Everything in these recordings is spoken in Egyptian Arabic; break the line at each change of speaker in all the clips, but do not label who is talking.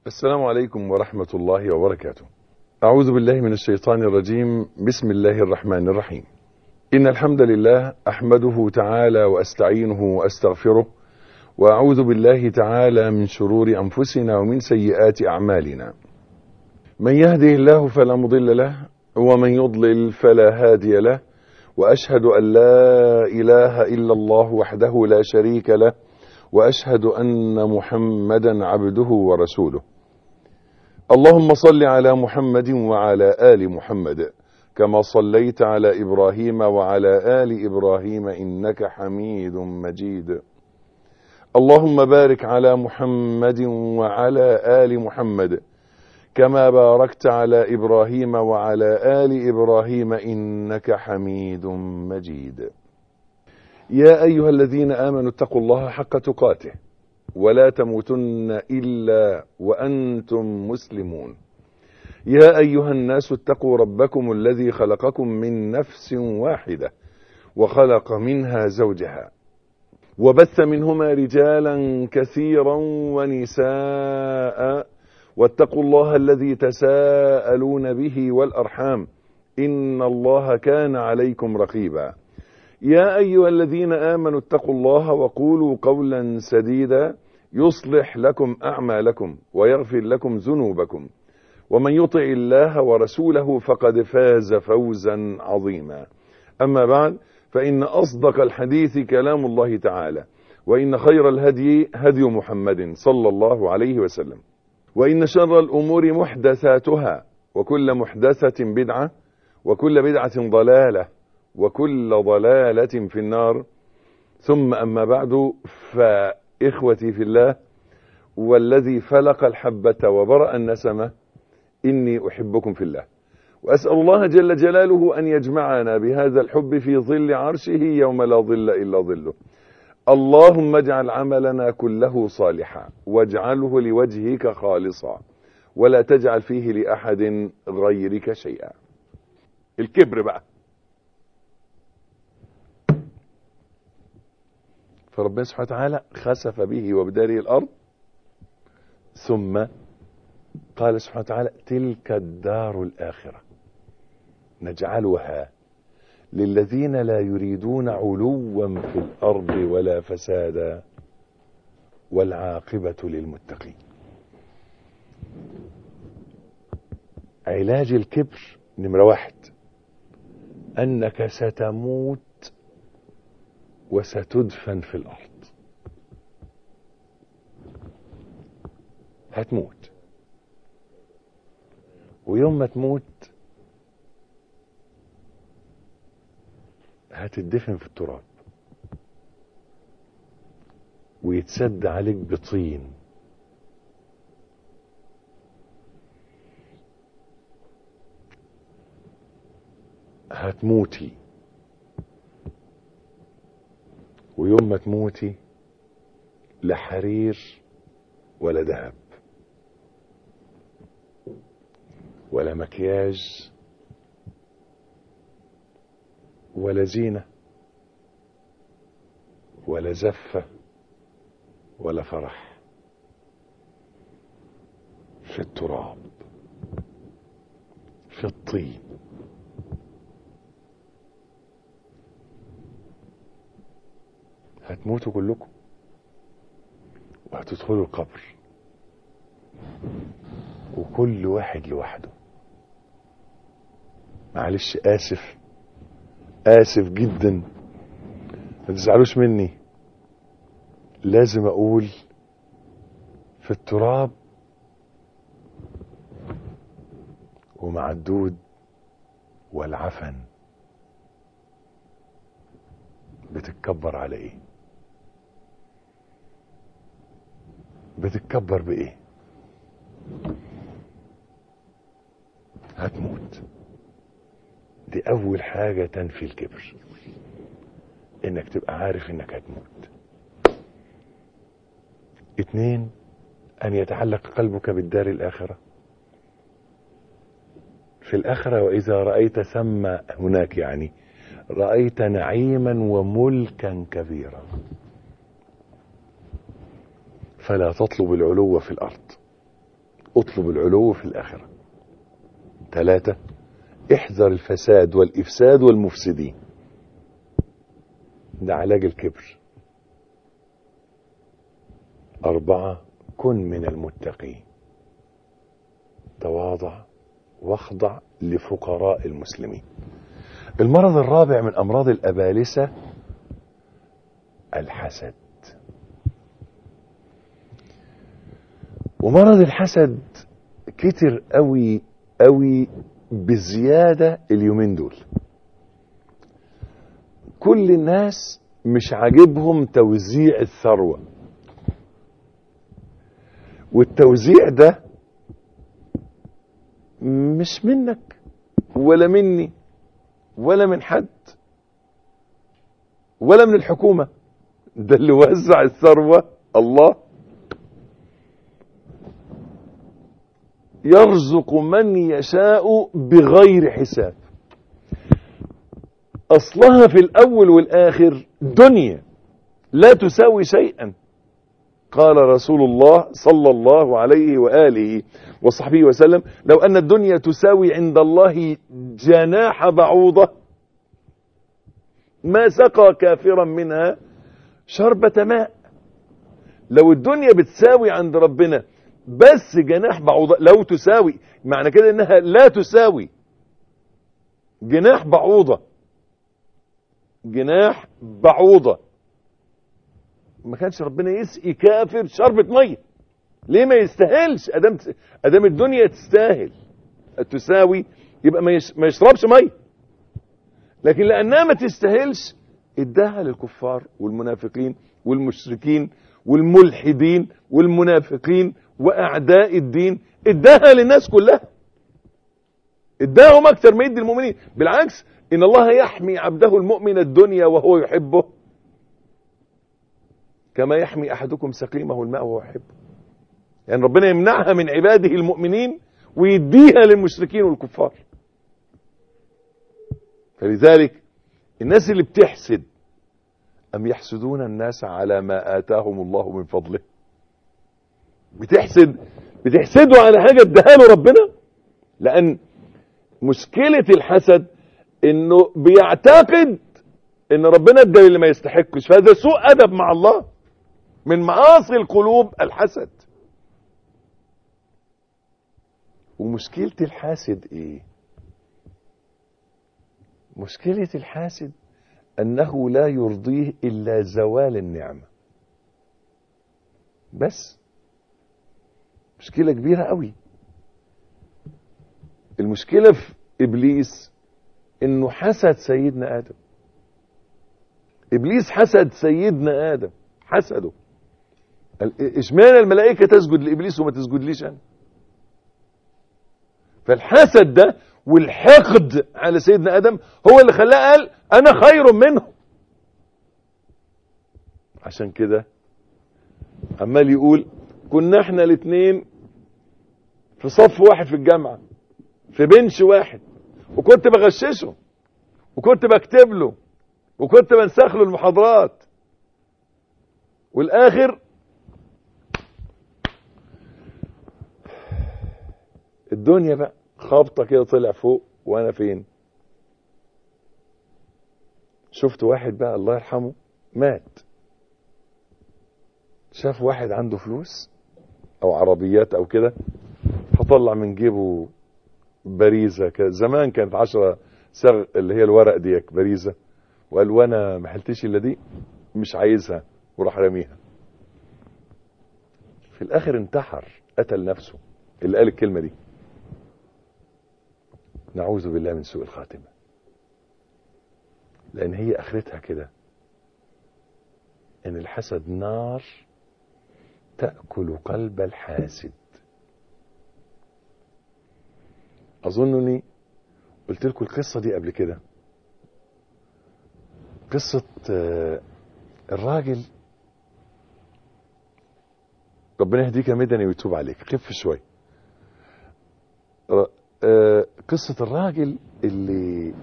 السلام عليكم ورحمة الله وبركاته. أعوذ بالله من الشيطان الرجيم، بسم الله الرحمن الرحيم. إن الحمد لله أحمده تعالى وأستعينه وأستغفره، وأعوذ بالله تعالى من شرور أنفسنا ومن سيئات أعمالنا. من يهده الله فلا مضل له، ومن يضلل فلا هادي له، وأشهد أن لا إله إلا الله وحده لا شريك له، وأشهد أن محمدا عبده ورسوله. اللهم صل على محمد وعلى آل محمد كما صليت على إبراهيم وعلى آل إبراهيم إنك حميد مجيد اللهم بارك على محمد وعلى آل محمد كما باركت على إبراهيم وعلى آل إبراهيم إنك حميد مجيد يا أيها الذين آمنوا اتقوا الله حق تقاته ولا تموتن إلا وأنتم مسلمون يا أيها الناس اتقوا ربكم الذي خلقكم من نفس واحدة وخلق منها زوجها وبث منهما رجالا كثيرا ونساء واتقوا الله الذي تساءلون به والأرحام إن الله كان عليكم رقيبا يا أيها الذين آمنوا اتقوا الله وقولوا قولا سديدا يصلح لكم أعمالكم ويغفر لكم ذنوبكم ومن يطع الله ورسوله فقد فاز فوزا عظيما أما بعد فإن أصدق الحديث كلام الله تعالى وإن خير الهدي هدي محمد صلى الله عليه وسلم وإن شر الأمور محدثاتها وكل محدثة بدعة وكل بدعة ضلالة وكل ضلالة في النار ثم أما بعد فإخوتي في الله والذي فلق الحبة وبرأ النسمة إني أحبكم في الله وأسأل الله جل جلاله أن يجمعنا بهذا الحب في ظل عرشه يوم لا ظل إلا ظله اللهم اجعل عملنا كله صالحا واجعله لوجهك خالصا ولا تجعل فيه لأحد غيرك شيئا الكبر بقى فربنا سبحانه وتعالى خسف به وبداره الأرض ثم قال سبحانه وتعالى تلك الدار الآخرة نجعلها للذين لا يريدون علوا في الأرض ولا فسادا والعاقبة للمتقين علاج الكبر نمرة واحد أنك ستموت وستدفن في الأرض هتموت ويوم ما تموت هتدفن في التراب ويتسد عليك بطين هتموتي ويوم ما تموتي لا حرير ولا ذهب ولا مكياج ولا زينة ولا زفة ولا فرح في التراب في الطين هتموتوا كلكم وهتدخلوا القبر وكل واحد لوحده معلش اسف اسف جدا ما تزعلوش مني لازم اقول في التراب ومع الدود والعفن بتتكبر على ايه بتتكبر بايه هتموت دي اول حاجة تنفي الكبر انك تبقى عارف انك هتموت اتنين ان يتعلق قلبك بالدار الاخرة في الاخرة واذا رأيت ثم هناك يعني رأيت نعيما وملكا كبيرا فلا تطلب العلو في الارض اطلب العلو في الآخرة ثلاثة احذر الفساد والإفساد والمفسدين ده علاج الكبر أربعة كن من المتقين تواضع واخضع لفقراء المسلمين المرض الرابع من أمراض الأبالسة الحسد ومرض الحسد كتر قوي قوي بزيادة اليومين دول كل الناس مش عاجبهم توزيع الثروة والتوزيع ده مش منك ولا مني ولا من حد ولا من الحكومة ده اللي وزع الثروة الله يرزق من يشاء بغير حساب اصلها في الاول والاخر دنيا لا تساوي شيئا قال رسول الله صلى الله عليه واله وصحبه وسلم لو ان الدنيا تساوي عند الله جناح بعوضه ما سقى كافرا منها شربة ماء لو الدنيا بتساوي عند ربنا بس جناح بعوضة لو تساوي معنى كده انها لا تساوي جناح بعوضة جناح بعوضة ما كانش ربنا يسقي كافر شربة مية ليه ما يستاهلش ادام ادام الدنيا تستاهل تساوي يبقى ما, يش... ما يشربش مية لكن لانها ما تستاهلش اداها للكفار والمنافقين والمشركين والملحدين والمنافقين واعداء الدين اداها للناس كلها اداهم اكتر ما يدي المؤمنين بالعكس ان الله يحمي عبده المؤمن الدنيا وهو يحبه كما يحمي احدكم سقيمه الماء وهو يحبه يعني ربنا يمنعها من عباده المؤمنين ويديها للمشركين والكفار فلذلك الناس اللي بتحسد أم يحسدون الناس على ما آتاهم الله من فضله بتحسد بتحسده على حاجة اداها له ربنا لأن مشكلة الحسد انه بيعتقد ان ربنا ادى اللي ما يستحقش فهذا سوء ادب مع الله من معاصي القلوب الحسد ومشكلة الحاسد ايه مشكلة الحاسد انه لا يرضيه الا زوال النعمة بس مشكلة كبيرة قوي المشكلة في ابليس انه حسد سيدنا ادم ابليس حسد سيدنا ادم حسده اشمعنى الملائكة تسجد لابليس وما تسجدليش انا فالحسد ده والحقد على سيدنا ادم هو اللي خلاه قال انا خير منه عشان كده عمال يقول كنا احنا الاثنين في صف واحد في الجامعة في بنش واحد وكنت بغششه وكنت بكتب له وكنت بنسخ له المحاضرات والاخر الدنيا بقى خابطه كده طلع فوق وانا فين شفت واحد بقى الله يرحمه مات شاف واحد عنده فلوس او عربيات او كده فطلع من جيبه باريزة كده زمان كانت عشرة سر اللي هي الورق ديك باريزة وقال وانا ما حلتش الا دي مش عايزها وراح راميها في الاخر انتحر قتل نفسه اللي قال الكلمة دي نعوذ بالله من سوء الخاتمة لان هي اخرتها كده ان الحسد نار تأكل قلب الحاسد اظنني قلت لكم القصة دي قبل كده قصة الراجل ربنا يهديك يا مدني ويتوب عليك خف شوي قصة الراجل اللي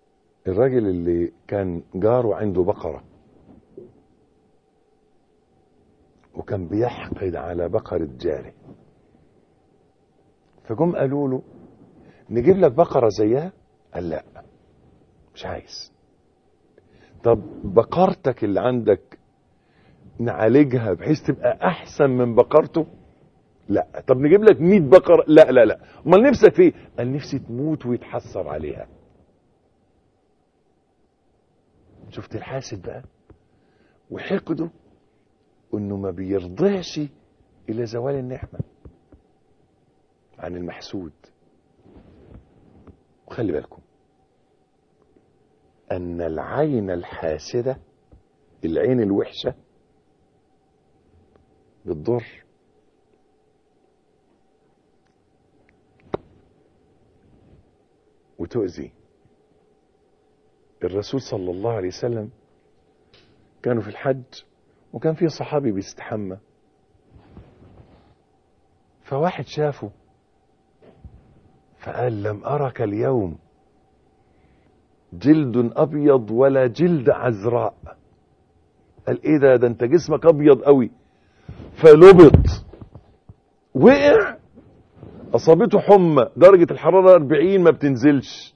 الراجل اللي كان جاره عنده بقرة وكان بيحقد على بقرة جاره فجم قالوا له نجيب لك بقرة زيها قال لا مش عايز طب بقرتك اللي عندك نعالجها بحيث تبقى احسن من بقرته لا طب نجيب لك 100 بقرة لا لا لا امال نفسك فيه قال نفسي تموت ويتحسر عليها شفت الحاسد بقى وحقده انه ما بيرضعش الى زوال النعمه عن المحسود وخلي بالكم ان العين الحاسده العين الوحشه بتضر وتؤذي الرسول صلى الله عليه وسلم كانوا في الحج وكان في صحابي بيستحمى فواحد شافه فقال لم أرك اليوم جلد أبيض ولا جلد عذراء قال إيه ده ده أنت جسمك أبيض قوي فلبط وقع أصابته حمى درجة الحرارة 40 ما بتنزلش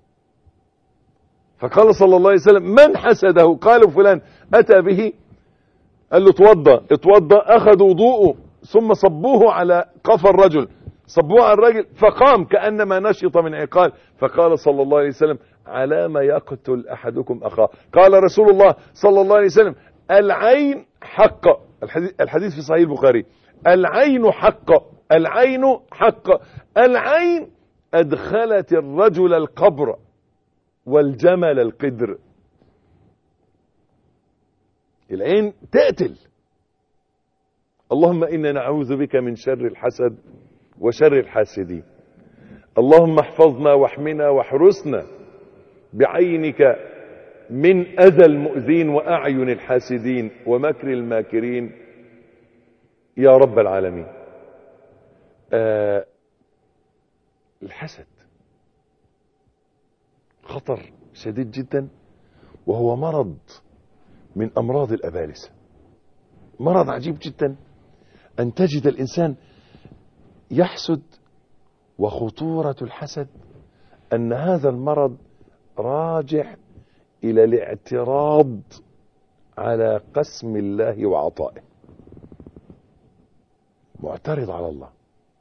فقال صلى الله عليه وسلم من حسده قالوا فلان أتى به قال له اتوضى اتوضى أخذ وضوءه ثم صبوه على قفا الرجل صبوه على الرجل فقام كأنما نشط من عقال فقال صلى الله عليه وسلم على ما يقتل أحدكم أخاه قال رسول الله صلى الله عليه وسلم العين حق الحديث, الحديث في صحيح البخاري العين حق العين حق العين أدخلت الرجل القبر والجمل القدر العين تقتل اللهم إنا نعوذ بك من شر الحسد وشر الحاسدين اللهم احفظنا واحمنا واحرسنا بعينك من أذى المؤذين وأعين الحاسدين ومكر الماكرين يا رب العالمين آه الحسد خطر شديد جدا وهو مرض من أمراض الأبالسة مرض عجيب جدا أن تجد الإنسان يحسد وخطورة الحسد أن هذا المرض راجع إلى الاعتراض على قسم الله وعطائه معترض على الله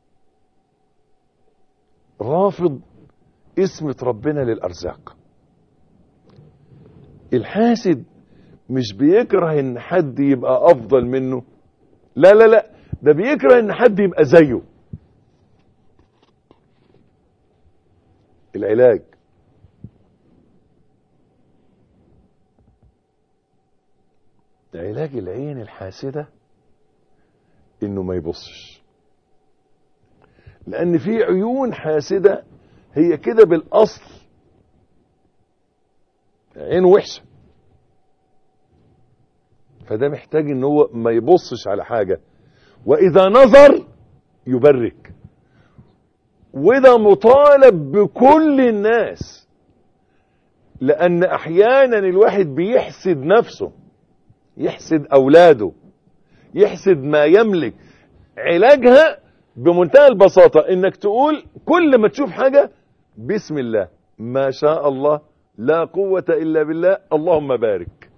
رافض اسمة ربنا للأرزاق الحاسد مش بيكره ان حد يبقى افضل منه لا لا لا ده بيكره ان حد يبقى زيه العلاج علاج العين الحاسدة انه ما يبصش لان في عيون حاسدة هي كده بالاصل عين وحشة فده محتاج ان هو ما يبصش على حاجة واذا نظر يبرك وده مطالب بكل الناس لان احيانا الواحد بيحسد نفسه يحسد اولاده يحسد ما يملك علاجها بمنتهى البساطة انك تقول كل ما تشوف حاجة بسم الله ما شاء الله لا قوة الا بالله اللهم بارك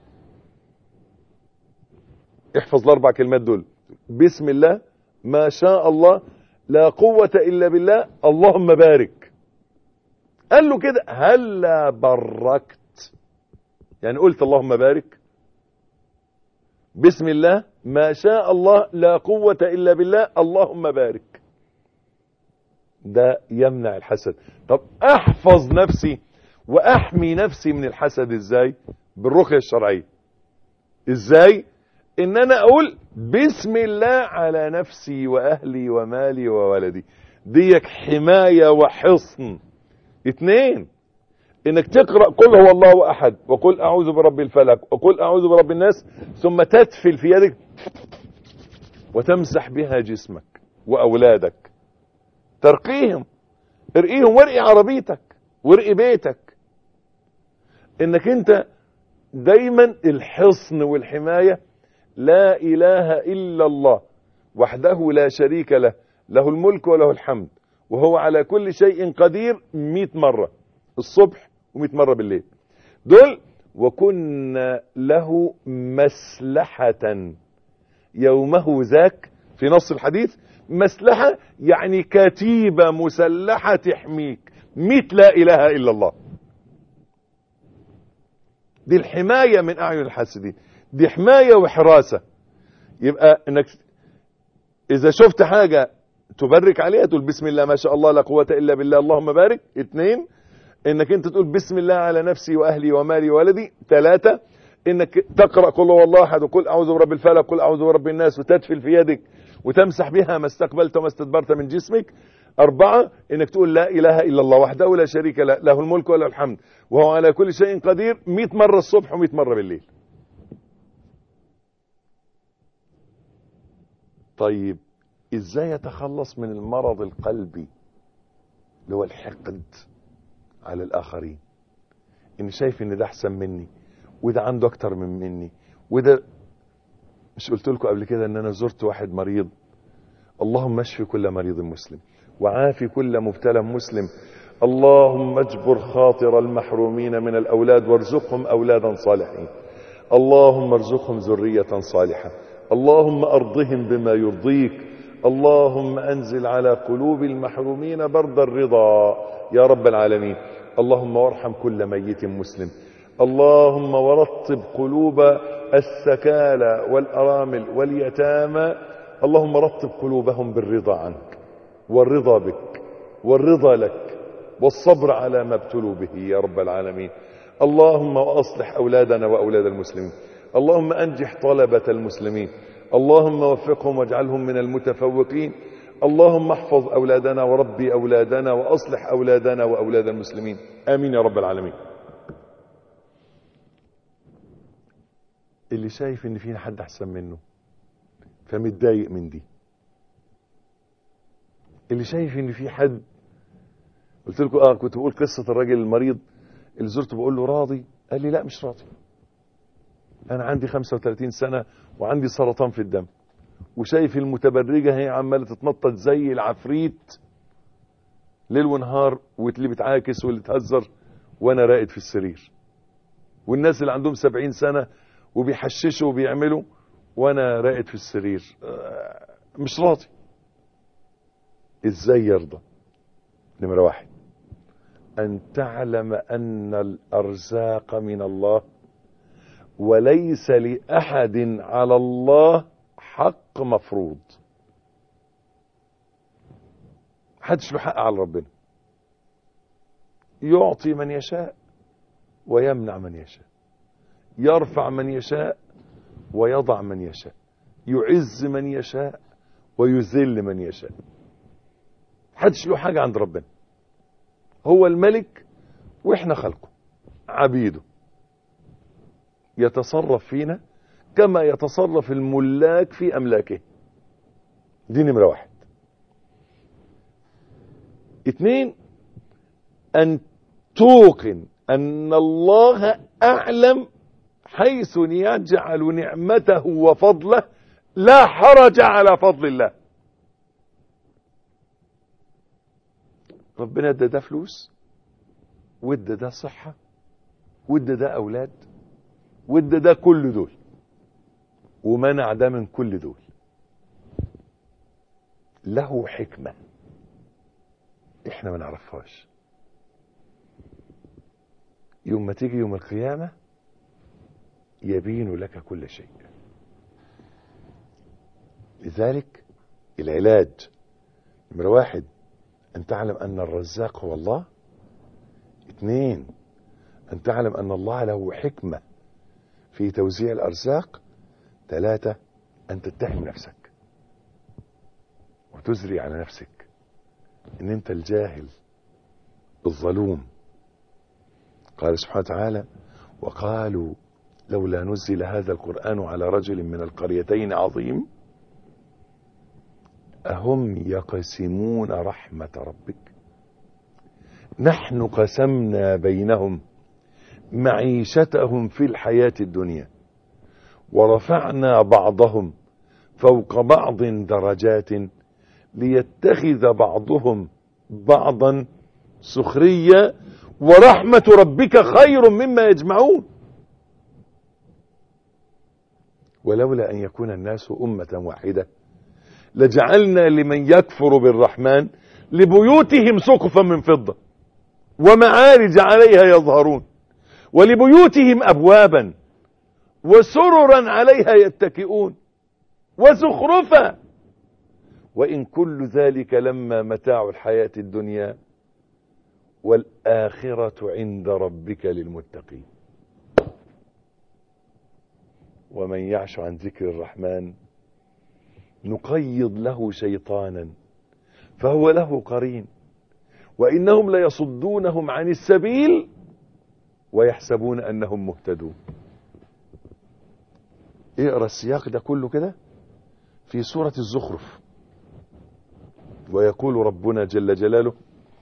احفظ الاربع كلمات دول بسم الله ما شاء الله لا قوة الا بالله اللهم بارك قال له كده هلا بركت يعني قلت اللهم بارك بسم الله ما شاء الله لا قوة إلا بالله اللهم بارك ده يمنع الحسد طب احفظ نفسي واحمي نفسي من الحسد ازاي بالرقية الشرعية ازاي ان انا اقول بسم الله على نفسي واهلي ومالي وولدي ديك حماية وحصن اتنين انك تقرأ قل هو الله احد وقل اعوذ برب الفلك وقل اعوذ برب الناس ثم تدفل في يدك وتمسح بها جسمك واولادك ترقيهم ارقيهم وارقي عربيتك وارقي بيتك انك انت دايما الحصن والحماية لا إله إلا الله وحده لا شريك له له الملك وله الحمد وهو على كل شيء قدير مئة مرة الصبح ومئة مرة بالليل دول وكنا له مسلحة يومه ذاك في نص الحديث مسلحة يعني كتيبة مسلحة تحميك مئة لا إله إلا الله دي الحماية من أعين الحاسدين دي حماية وحراسة يبقى انك اذا شفت حاجة تبرك عليها تقول بسم الله ما شاء الله لا قوة الا بالله اللهم بارك اتنين انك انت تقول بسم الله على نفسي واهلي ومالي وولدي ثلاثة انك تقرأ قل هو الله احد وقل اعوذ برب الفلق قل اعوذ برب الناس وتدفل في يدك وتمسح بها ما استقبلت وما استدبرت من جسمك أربعة إنك تقول لا إله إلا الله وحده لا شريك له له الملك وله الحمد وهو على كل شيء قدير مئة مرة الصبح ومئة مرة بالليل طيب إزاي يتخلص من المرض القلبي اللي هو الحقد على الآخرين إن شايف إن ده أحسن مني وده عنده أكتر من مني وده مش قلت لكم قبل كده إن أنا زرت واحد مريض اللهم اشف كل مريض مسلم وعافي كل مبتلى مسلم اللهم اجبر خاطر المحرومين من الأولاد وارزقهم أولادا صالحين اللهم ارزقهم ذرية صالحة اللهم أرضهم بما يرضيك اللهم أنزل على قلوب المحرومين برد الرضا يا رب العالمين اللهم وارحم كل ميت مسلم اللهم ورطب قلوب السكالى والأرامل واليتامى اللهم رطب قلوبهم بالرضا عنك والرضا بك والرضا لك والصبر على ما ابتلوا به يا رب العالمين اللهم وأصلح أولادنا وأولاد المسلمين اللهم أنجح طلبة المسلمين اللهم وفقهم واجعلهم من المتفوقين اللهم احفظ أولادنا وربي أولادنا وأصلح أولادنا وأولاد المسلمين آمين يا رب العالمين اللي شايف ان في حد احسن منه فمتضايق من دي اللي شايف ان في حد قلت لكم اه كنت بقول قصة الراجل المريض اللي زرته بقول له راضي قال لي لا مش راضي انا عندي 35 سنة وعندي سرطان في الدم وشايف المتبرجة هي عمالة تتنطط زي العفريت ليل ونهار واللي بتعاكس واللي تهزر وانا راقد في السرير والناس اللي عندهم 70 سنة وبيحششوا وبيعملوا وانا راقد في السرير مش راضي ازاي يرضى نمرة واحد ان تعلم ان الارزاق من الله وليس لاحد على الله حق مفروض محدش له حق على ربنا يعطي من يشاء ويمنع من يشاء يرفع من يشاء ويضع من يشاء يعز من يشاء ويذل من يشاء محدش له حاجة عند ربنا هو الملك واحنا خلقه عبيده يتصرف فينا كما يتصرف الملاك في املاكه دي نمرة واحد اتنين ان توقن ان الله اعلم حيث يجعل نعمته وفضله لا حرج على فضل الله ربنا ادى ده فلوس وادى ده صحة وادى ده اولاد وادى ده كل دول ومنع ده من كل دول له حكمة احنا ما نعرفهاش يوم ما تيجي يوم القيامة يبين لك كل شيء لذلك العلاج نمرة واحد أن تعلم أن الرزاق هو الله اثنين أن تعلم أن الله له حكمة في توزيع الأرزاق ثلاثة أن تتهم نفسك وتزري على نفسك أن أنت الجاهل الظلوم قال سبحانه وتعالى وقالوا لولا نزل هذا القرآن على رجل من القريتين عظيم أهم يقسمون رحمة ربك نحن قسمنا بينهم معيشتهم في الحياة الدنيا ورفعنا بعضهم فوق بعض درجات ليتخذ بعضهم بعضا سخريا ورحمة ربك خير مما يجمعون ولولا أن يكون الناس أمة واحدة لجعلنا لمن يكفر بالرحمن لبيوتهم سقفا من فضة ومعارج عليها يظهرون ولبيوتهم أبوابا وسررا عليها يتكئون وزخرفا وإن كل ذلك لما متاع الحياة الدنيا والآخرة عند ربك للمتقين ومن يعش عن ذكر الرحمن نقيض له شيطانا فهو له قرين وإنهم ليصدونهم عن السبيل ويحسبون أنهم مهتدون اقرأ السياق ده كله كده في سورة الزخرف ويقول ربنا جل جلاله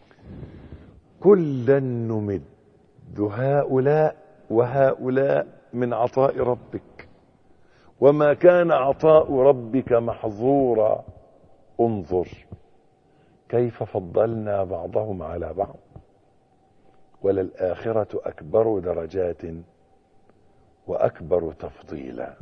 كلا نمد هؤلاء وهؤلاء من عطاء ربك وما كان عطاء ربك محظورا انظر كيف فضلنا بعضهم على بعض وللآخرة أكبر درجات وأكبر تفضيلا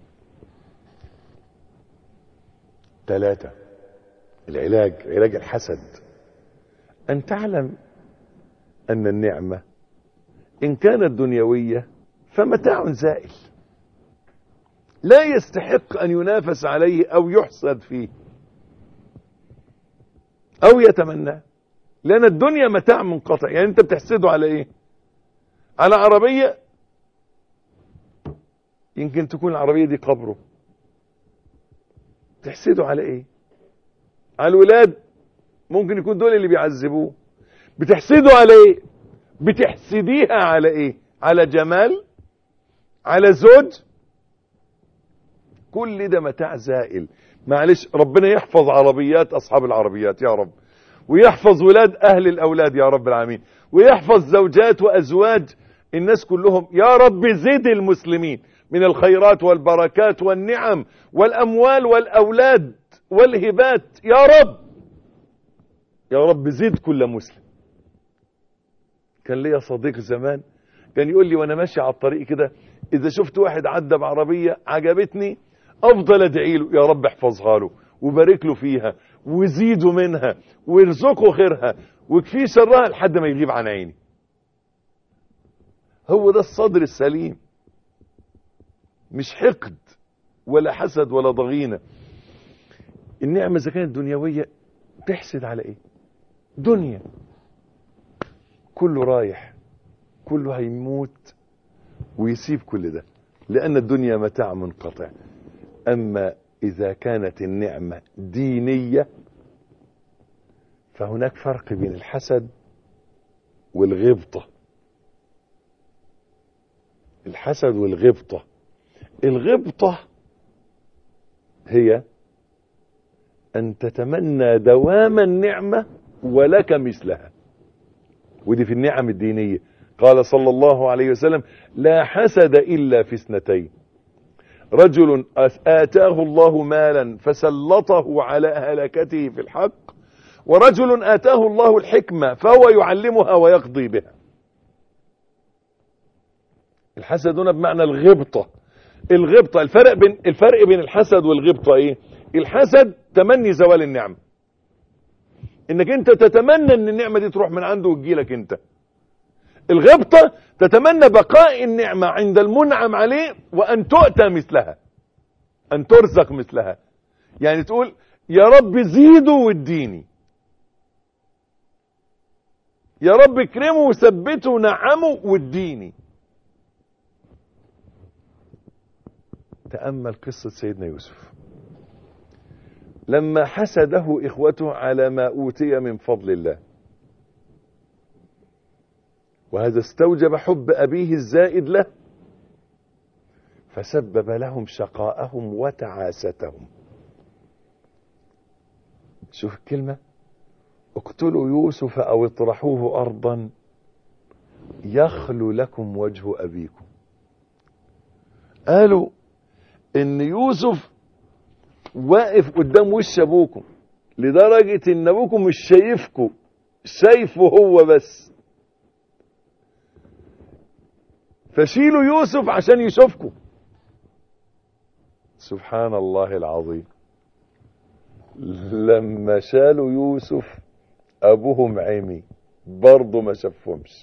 ثلاثة العلاج علاج الحسد أن تعلم أن النعمة إن كانت دنيوية فمتاع زائل لا يستحق أن ينافس عليه أو يحسد فيه أو يتمنى لأن الدنيا متاع منقطع يعني أنت بتحسده على إيه على عربية يمكن تكون العربية دي قبره تحسده على إيه على الولاد ممكن يكون دول اللي بيعذبوه بتحسده على ايه بتحسديها على ايه على جمال على زوج كل ده متاع زائل معلش ربنا يحفظ عربيات اصحاب العربيات يا رب ويحفظ ولاد اهل الاولاد يا رب العالمين ويحفظ زوجات وازواج الناس كلهم يا رب زد المسلمين من الخيرات والبركات والنعم والاموال والاولاد والهبات يا رب يا رب زد كل مسلم كان ليا صديق زمان كان يقول لي وانا ماشي على الطريق كده اذا شفت واحد عدى بعربية عجبتني افضل ادعي له يا رب احفظها له وبارك له فيها وزيده منها وارزقه خيرها وكفيه شرها لحد ما يغيب عن عيني هو ده الصدر السليم مش حقد ولا حسد ولا ضغينه النعمة إذا كانت دنيوية تحسد على إيه دنيا كله رايح كله هيموت ويسيب كل ده لأن الدنيا متاع منقطع أما إذا كانت النعمة دينية فهناك فرق بين الحسد والغبطة الحسد والغبطة الغبطة هي أن تتمنى دوام النعمة ولك مثلها ودي في النعم الدينية قال صلى الله عليه وسلم لا حسد إلا في اثنتين رجل آتاه الله مالا فسلطه على هلكته في الحق ورجل آتاه الله الحكمة فهو يعلمها ويقضي بها الحسد هنا بمعنى الغبطة الغبطة الفرق بين الفرق بين الحسد والغبطة ايه الحسد تمني زوال النعمة انك انت تتمنى ان النعمة دي تروح من عنده وتجيلك انت الغبطة تتمنى بقاء النعمة عند المنعم عليه وان تؤتى مثلها ان ترزق مثلها يعني تقول يا رب زيده واديني يا رب اكرمه وثبته ونعمه واديني تأمل قصة سيدنا يوسف لما حسده إخوته على ما أوتي من فضل الله وهذا استوجب حب أبيه الزائد له فسبب لهم شقاءهم وتعاستهم شوف الكلمة اقتلوا يوسف أو اطرحوه أرضا يخلو لكم وجه أبيكم قالوا ان يوسف واقف قدام وش ابوكم لدرجة ان ابوكم مش شايفكم شايفه هو بس فشيلوا يوسف عشان يشوفكم سبحان الله العظيم لما شالوا يوسف ابوهم عمي برضه ما شافهمش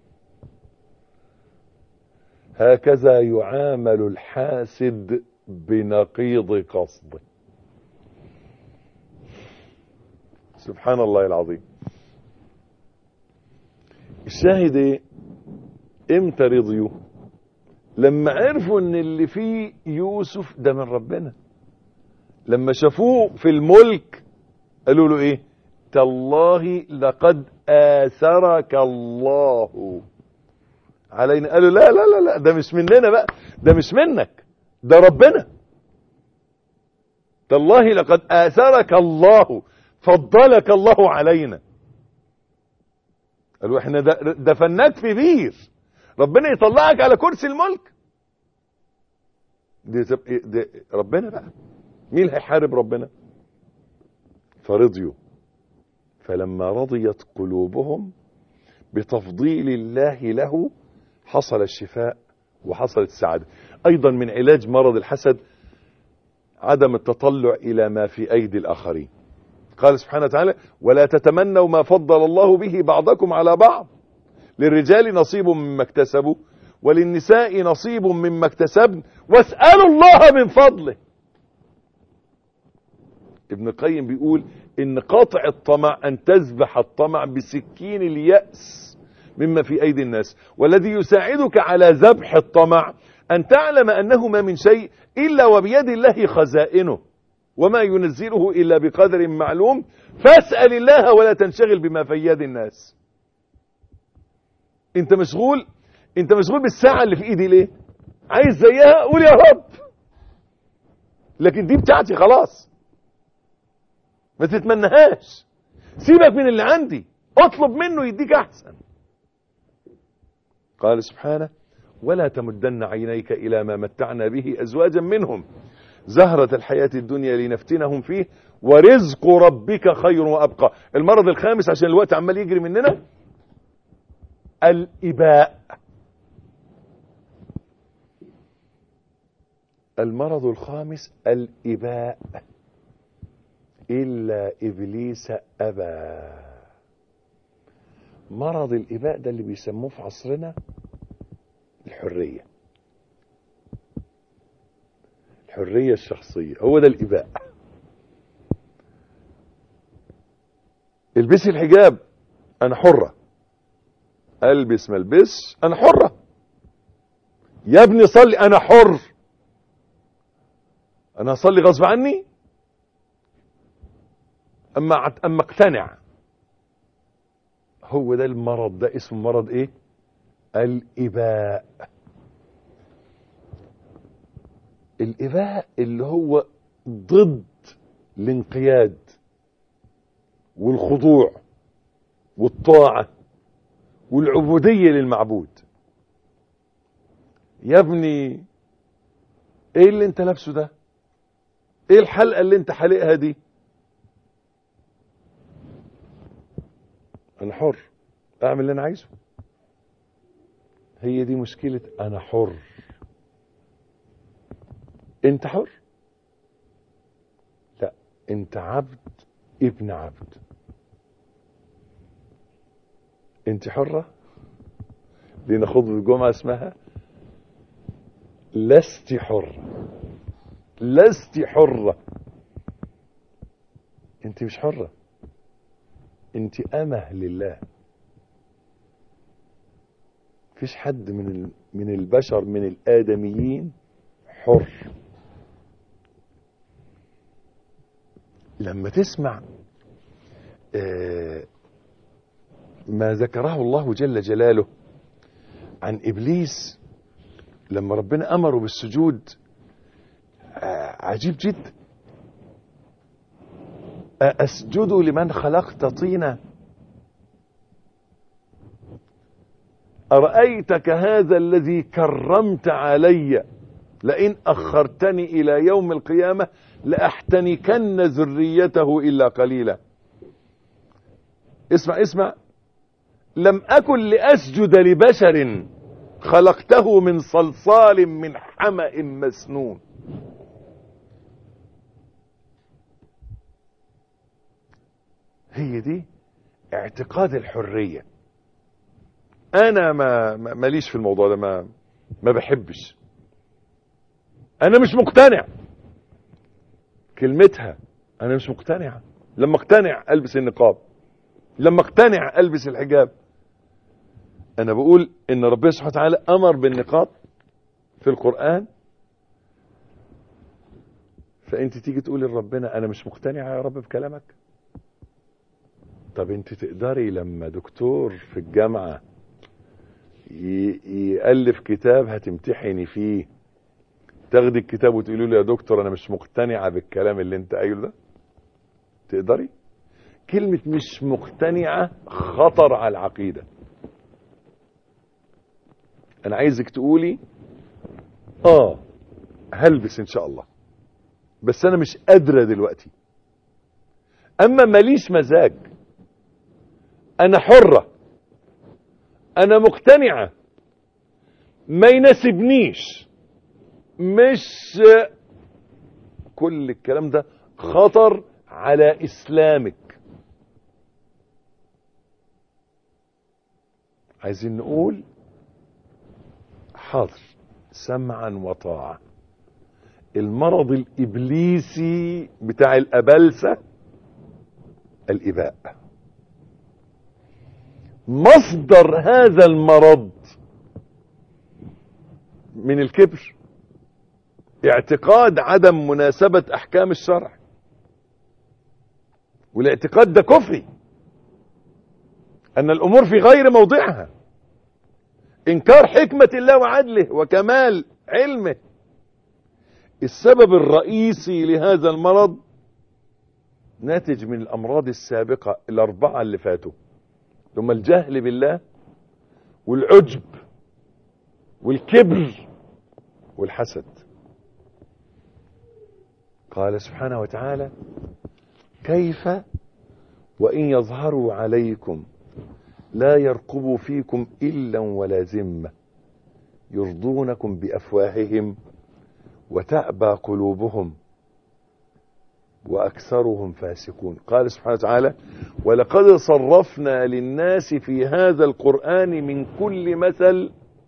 هكذا يعامل الحاسد بنقيض قصده سبحان الله العظيم الشاهد ايه امتى رضيوا لما عرفوا ان اللي فيه يوسف ده من ربنا لما شافوه في الملك قالوا له ايه تالله لقد آثرك الله علينا قالوا لا لا لا لا ده مش مننا بقى ده مش منك ده ربنا تالله لقد آثرك الله فضلك الله علينا قالوا احنا دفناك في بير ربنا يطلعك على كرسي الملك دي, دي ربنا بقى مين هيحارب ربنا فرضيوا فلما رضيت قلوبهم بتفضيل الله له حصل الشفاء وحصلت السعادة أيضا من علاج مرض الحسد عدم التطلع إلى ما في أيدي الآخرين قال سبحانه وتعالى ولا تتمنوا ما فضل الله به بعضكم على بعض للرجال نصيب مما اكتسبوا وللنساء نصيب مما اكتسبن واسألوا الله من فضله ابن القيم بيقول ان قاطع الطمع ان تذبح الطمع بسكين اليأس مما في ايدي الناس والذي يساعدك على ذبح الطمع ان تعلم انه ما من شيء الا وبيد الله خزائنه وما ينزله الا بقدر معلوم فاسأل الله ولا تنشغل بما في يد الناس انت مشغول انت مشغول بالساعة اللي في ايدي ليه عايز زيها قول يا رب لكن دي بتاعتي خلاص ما تتمنهاش سيبك من اللي عندي اطلب منه يديك احسن قال سبحانه ولا تمدن عينيك الى ما متعنا به ازواجا منهم زهرة الحياة الدنيا لنفتنهم فيه ورزق ربك خير وابقى المرض الخامس عشان الوقت عمال يجري مننا الاباء المرض الخامس الاباء إلا إبليس أبى مرض الإباء ده اللي بيسموه في عصرنا الحرية الحرية الشخصية هو ده الإباء البسي الحجاب أنا حرة ألبس ما البسش أنا حرة يا ابني صلي أنا حر أنا هصلي غصب عني اما اما اقتنع هو ده المرض ده اسمه مرض ايه الاباء الاباء اللي هو ضد الانقياد والخضوع والطاعة والعبودية للمعبود يا ابني ايه اللي انت لابسه ده ايه الحلقة اللي انت حالقها دي انا حر اعمل اللي انا عايزه هي دي مشكلة انا حر انت حر لا انت عبد ابن عبد انت حرة لنا خطبة الجمعة اسمها لست حرة لست حرة انت مش حره انت امه لله فيش حد من من البشر من الادميين حر لما تسمع ما ذكره الله جل جلاله عن ابليس لما ربنا امره بالسجود عجيب جدا أسجد لمن خلقت طينا أرأيتك هذا الذي كرمت علي لئن أخرتني إلى يوم القيامة لأحتنكن ذريته إلا قليلا اسمع اسمع لم أكن لأسجد لبشر خلقته من صلصال من حمأ مسنون هي دي اعتقاد الحرية انا ما ما- ماليش في الموضوع ده ما ما بحبش انا مش مقتنع كلمتها انا مش مقتنع لما اقتنع البس النقاب لما اقتنع البس الحجاب انا بقول ان ربنا سبحانه وتعالى امر بالنقاب في القرآن فانت تيجي تقول لربنا انا مش مقتنع يا رب بكلامك طب انت تقدري لما دكتور في الجامعة ي- يألف كتاب هتمتحني فيه تاخدي الكتاب وتقولي له يا دكتور انا مش مقتنعة بالكلام اللي انت قايله ده تقدري كلمة مش مقتنعة خطر على العقيدة انا عايزك تقولي اه هلبس ان شاء الله بس انا مش قادرة دلوقتي اما ماليش مزاج انا حرة انا مقتنعة ما يناسبنيش مش كل الكلام ده خطر على اسلامك عايزين نقول حاضر سمعا وطاعة المرض الإبليسي بتاع الأبلسة الإباء مصدر هذا المرض من الكبر اعتقاد عدم مناسبة أحكام الشرع والاعتقاد ده كفري أن الأمور في غير موضعها إنكار حكمة الله وعدله وكمال علمه السبب الرئيسي لهذا المرض ناتج من الأمراض السابقة الأربعة اللي فاتوا ثم الجهل بالله والعجب والكبر والحسد قال سبحانه وتعالى كيف وإن يظهروا عليكم لا يرقبوا فيكم إلا ولا ذمة يرضونكم بأفواههم وتأبى قلوبهم وأكثرهم فاسقون قال سبحانه وتعالى ولقد صرفنا للناس في هذا القرآن من كل مثل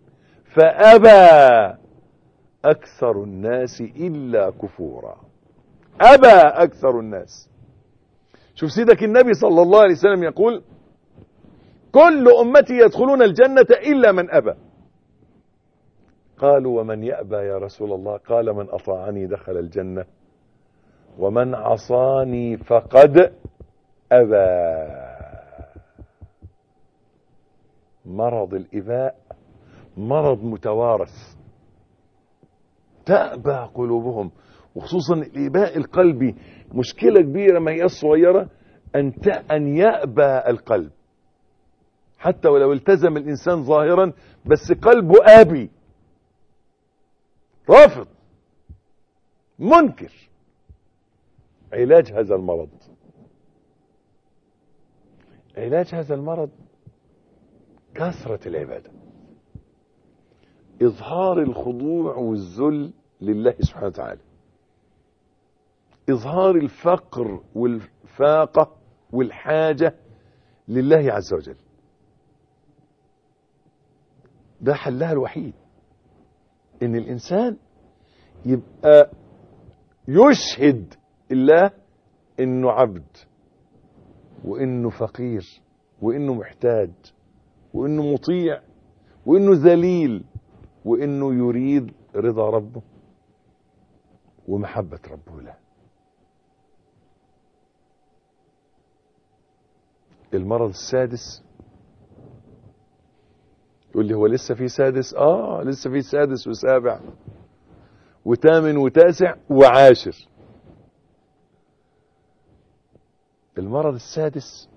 فأبى أكثر الناس إلا كفورا أبى أكثر الناس شوف سيدك النبي صلى الله عليه وسلم يقول كل أمتي يدخلون الجنة إلا من أبى قالوا ومن يأبى يا رسول الله قال من أطاعني دخل الجنة ومن عصاني فقد أبى مرض الإباء مرض متوارث تأبى قلوبهم وخصوصا الإباء القلبي مشكلة كبيرة ما هي صغيرة أن أن يأبى القلب حتى ولو التزم الإنسان ظاهرا بس قلبه آبي رافض منكر علاج هذا المرض علاج هذا المرض كثرة العبادة إظهار الخضوع والذل لله سبحانه وتعالى إظهار الفقر والفاقة والحاجة لله عز وجل ده حلها الوحيد ان الانسان يبقى يشهد الله انه عبد وانه فقير وانه محتاج وانه مطيع وانه ذليل وانه يريد رضا ربه ومحبة ربه له المرض السادس يقول لي هو لسه في سادس اه لسه في سادس وسابع وثامن وتاسع وعاشر المرض السادس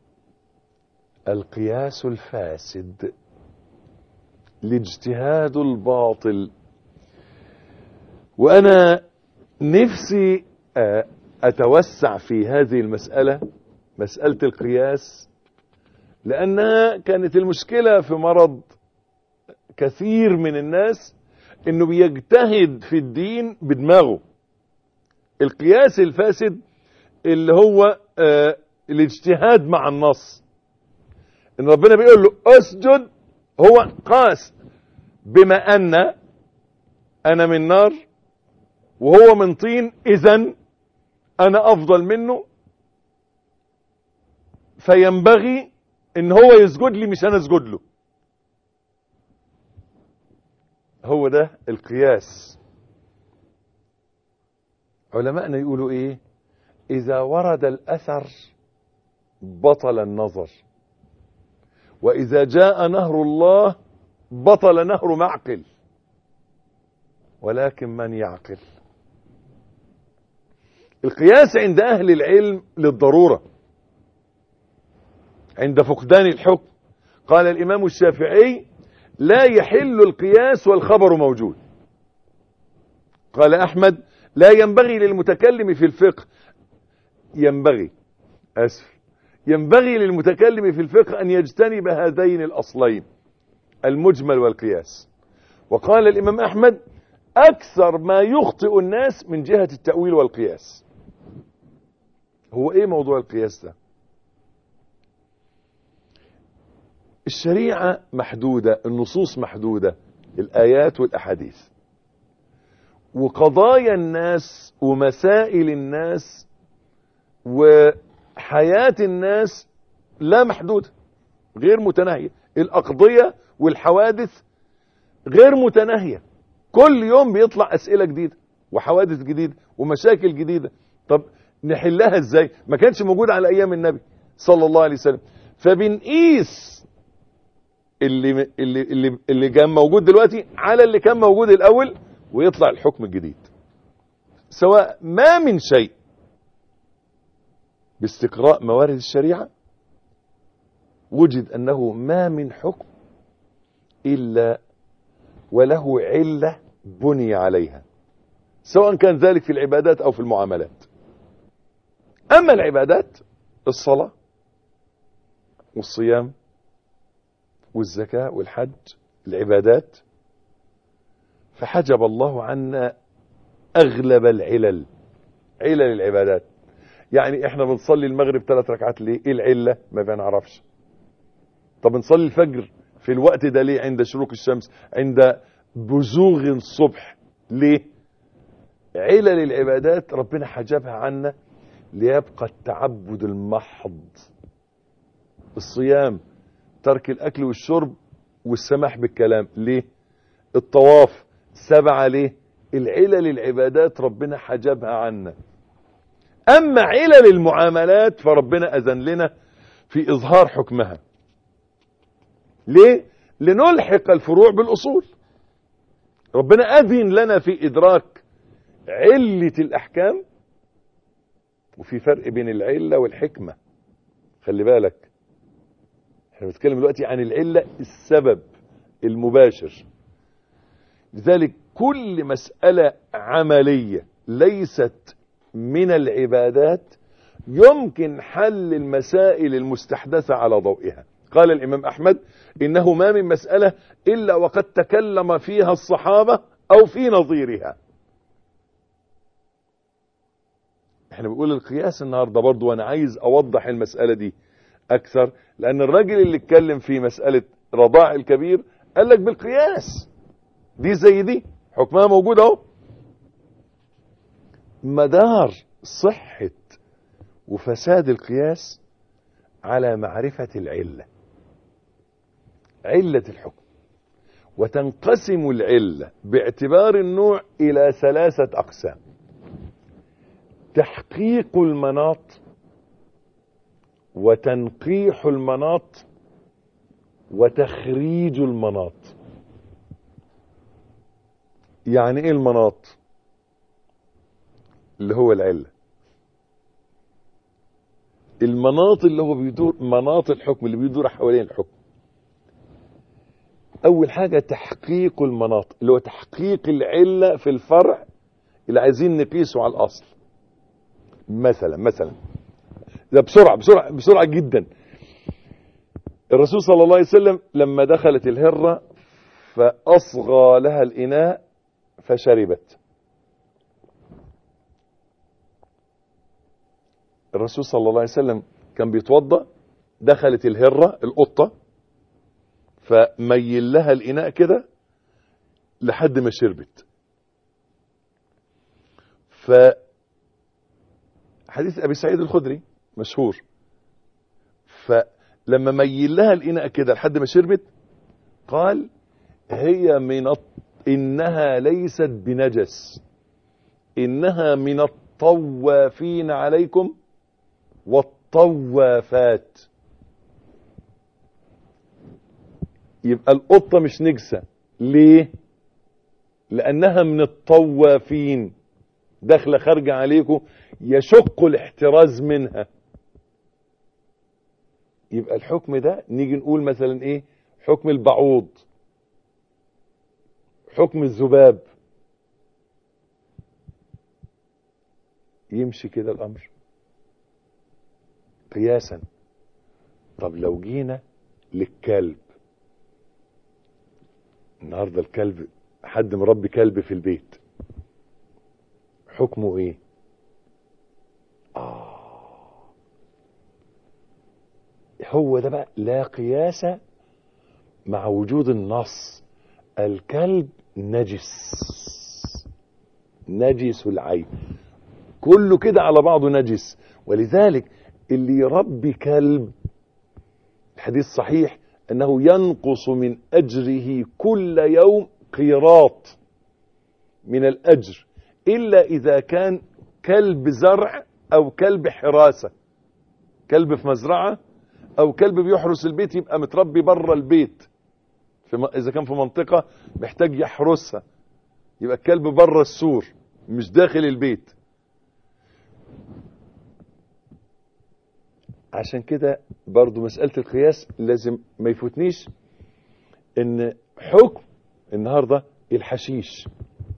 القياس الفاسد الاجتهاد الباطل وانا نفسي آه، اتوسع في هذه المسألة مسألة القياس لانها كانت المشكلة في مرض كثير من الناس انه بيجتهد في الدين بدماغه القياس الفاسد اللي هو آه الاجتهاد مع النص ان ربنا بيقول له اسجد هو قاس بما ان انا من نار وهو من طين اذا انا افضل منه فينبغي ان هو يسجد لي مش انا اسجد له هو ده القياس علماءنا يقولوا ايه اذا ورد الاثر بطل النظر واذا جاء نهر الله بطل نهر معقل ولكن من يعقل القياس عند اهل العلم للضرورة عند فقدان الحكم قال الامام الشافعي لا يحل القياس والخبر موجود قال احمد لا ينبغي للمتكلم في الفقه ينبغي اسف ينبغي للمتكلم في الفقه ان يجتنب هذين الاصلين المجمل والقياس وقال الامام احمد اكثر ما يخطئ الناس من جهة التأويل والقياس هو ايه موضوع القياس ده الشريعة محدودة النصوص محدودة الآيات والأحاديث وقضايا الناس ومسائل الناس وحياة الناس لا محدودة غير متناهية الأقضية والحوادث غير متناهية كل يوم بيطلع أسئلة جديدة وحوادث جديدة ومشاكل جديدة طب نحلها ازاي ما كانش موجود على أيام النبي صلى الله عليه وسلم فبنقيس اللي اللي اللي اللي كان موجود دلوقتي على اللي كان موجود الاول ويطلع الحكم الجديد سواء ما من شيء باستقراء موارد الشريعة وجد انه ما من حكم الا وله علة بني عليها سواء كان ذلك في العبادات او في المعاملات اما العبادات الصلاة والصيام والزكاة والحج العبادات فحجب الله عنا أغلب العلل علل العبادات يعني احنا بنصلي المغرب ثلاث ركعات ليه ايه العلة ما بنعرفش طب نصلي الفجر في الوقت ده ليه عند شروق الشمس عند بزوغ الصبح ليه علل العبادات ربنا حجبها عنا ليبقى التعبد المحض الصيام ترك الاكل والشرب والسماح بالكلام ليه الطواف سبعة ليه العلل العبادات ربنا حجبها عنا اما علل المعاملات فربنا اذن لنا في اظهار حكمها ليه لنلحق الفروع بالاصول ربنا اذن لنا في ادراك علة الاحكام وفي فرق بين العلة والحكمة خلي بالك احنا بنتكلم دلوقتي عن العلة السبب المباشر لذلك كل مسألة عملية ليست من العبادات يمكن حل المسائل المستحدثة على ضوئها قال الإمام أحمد إنه ما من مسألة إلا وقد تكلم فيها الصحابة أو في نظيرها احنا بنقول القياس النهاردة برضو وانا عايز اوضح المسألة دي اكثر لان الراجل اللي اتكلم في مسألة رضاع الكبير قال لك بالقياس دي زي دي حكمها موجود اهو مدار صحة وفساد القياس على معرفة العلة علة الحكم وتنقسم العلة باعتبار النوع الى ثلاثة اقسام تحقيق المناط وتنقيح المناط وتخريج المناط يعني ايه المناط اللي هو العلة المناط اللي هو بيدور مناط الحكم اللي بيدور حوالين الحكم اول حاجة تحقيق المناط اللي هو تحقيق العلة في الفرع اللي عايزين نقيسه على الاصل مثلا مثلا ده بسرعه بسرعه بسرعه جدا الرسول صلى الله عليه وسلم لما دخلت الهره فاصغى لها الاناء فشربت الرسول صلى الله عليه وسلم كان بيتوضا دخلت الهره القطه فميل لها الاناء كده لحد ما شربت ف حديث ابي سعيد الخدري مشهور فلما ميل لها الاناء كده لحد ما شربت قال هي من الط... انها ليست بنجس انها من الطوافين عليكم والطوافات يبقى القطه مش نجسه ليه لانها من الطوافين داخله خارجه عليكم يشق الاحتراز منها يبقى الحكم ده نيجي نقول مثلا ايه حكم البعوض حكم الذباب يمشي كده الامر قياسا طب لو جينا للكلب النهارده الكلب حد مربي كلب في البيت حكمه ايه آه. هو ده بقى لا قياس مع وجود النص الكلب نجس نجس العين كله كده على بعضه نجس ولذلك اللي يربي كلب الحديث صحيح انه ينقص من اجره كل يوم قيراط من الاجر الا اذا كان كلب زرع او كلب حراسه كلب في مزرعه او كلب بيحرس البيت يبقى متربي بره البيت في م... اذا كان في منطقه محتاج يحرسها يبقى الكلب بره السور مش داخل البيت عشان كده برضو مسألة القياس لازم ما يفوتنيش ان حكم النهاردة الحشيش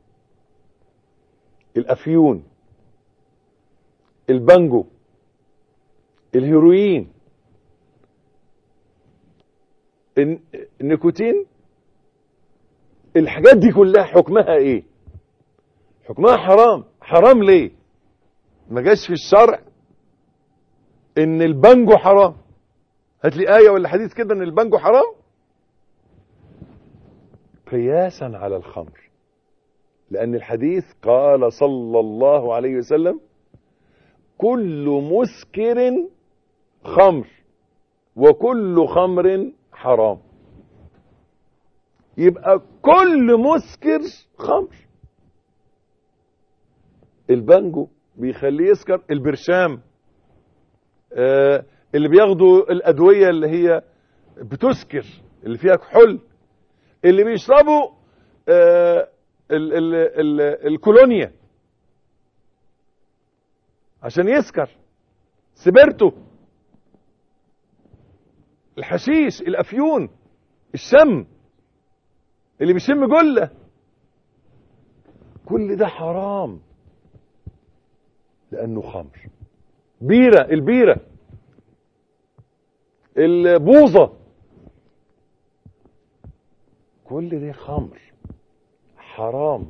الافيون البانجو الهيروين النيكوتين الحاجات دي كلها حكمها ايه حكمها حرام حرام ليه ما جاش في الشرع ان البانجو حرام هات لي ايه ولا حديث كده ان البانجو حرام قياسا على الخمر لان الحديث قال صلى الله عليه وسلم كل مسكر خمر وكل خمر حرام يبقى كل مسكر خمر البانجو بيخليه يسكر البرشام آه اللي بياخدوا الادويه اللي هي بتسكر اللي فيها كحول اللي بيشربوا آه ال ال ال الكولونيا عشان يسكر سبرته الحشيش الافيون الشم اللي بيشم جله كل ده حرام لانه خمر بيره البيره البوظه كل ده خمر حرام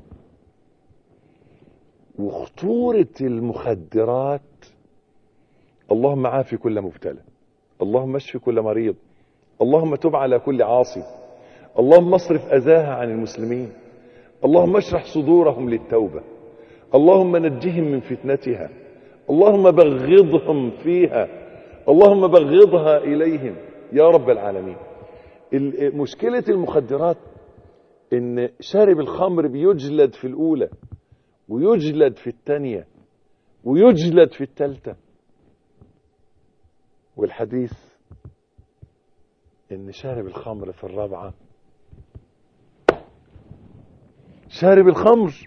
وخطورة المخدرات اللهم عافي كل مبتلى اللهم اشفي كل مريض اللهم تب على كل عاصي اللهم اصرف أذاها عن المسلمين اللهم اشرح صدورهم للتوبة اللهم نجهم من فتنتها اللهم بغضهم فيها اللهم بغضها إليهم يا رب العالمين مشكلة المخدرات ان شارب الخمر بيجلد في الاولى ويجلد في الثانية ويجلد في الثالثة والحديث ان شارب الخمر في الرابعة شارب الخمر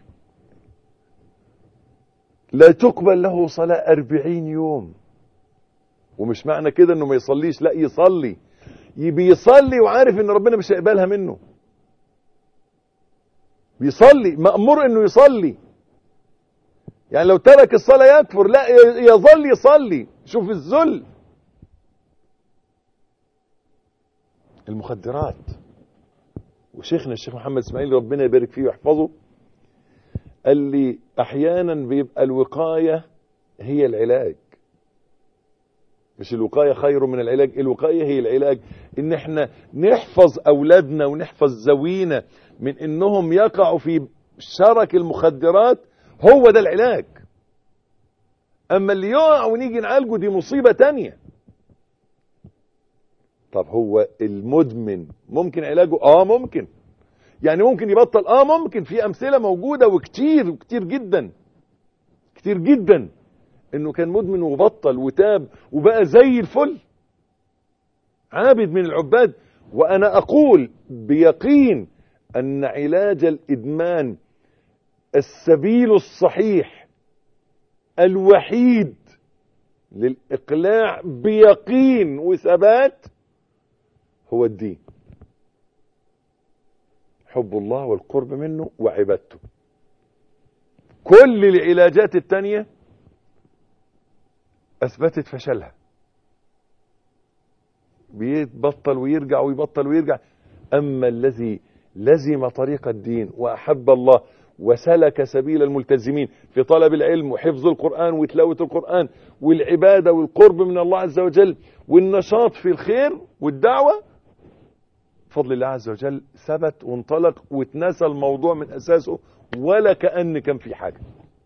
لا تقبل له صلاة أربعين يوم ومش معنى كده انه ما يصليش لا يصلي بيصلي وعارف ان ربنا مش هيقبلها منه بيصلي مأمور انه يصلي يعني لو ترك الصلاة يكفر لا يظل يصلي شوف الذل المخدرات وشيخنا الشيخ محمد اسماعيل ربنا يبارك فيه ويحفظه قال لي احيانا بيبقى الوقاية هي العلاج مش الوقاية خير من العلاج الوقاية هي العلاج ان احنا نحفظ اولادنا ونحفظ زوينا من انهم يقعوا في شرك المخدرات هو ده العلاج اما اللي يقع ونيجي نعالجه دي مصيبة تانية طب هو المدمن ممكن علاجه اه ممكن يعني ممكن يبطل اه ممكن في امثلة موجودة وكتير وكتير جدا كتير جدا انه كان مدمن وبطل وتاب وبقى زي الفل عابد من العباد وانا اقول بيقين ان علاج الادمان السبيل الصحيح الوحيد للاقلاع بيقين وثبات هو الدين حب الله والقرب منه وعبادته كل العلاجات التانية اثبتت فشلها بيتبطل ويرجع ويبطل ويرجع اما الذي لزم طريق الدين واحب الله وسلك سبيل الملتزمين في طلب العلم وحفظ القرآن وتلاوة القرآن والعبادة والقرب من الله عز وجل والنشاط في الخير والدعوة فضل الله عز وجل ثبت وانطلق واتنسى الموضوع من أساسه ولا كأن كان في حاجة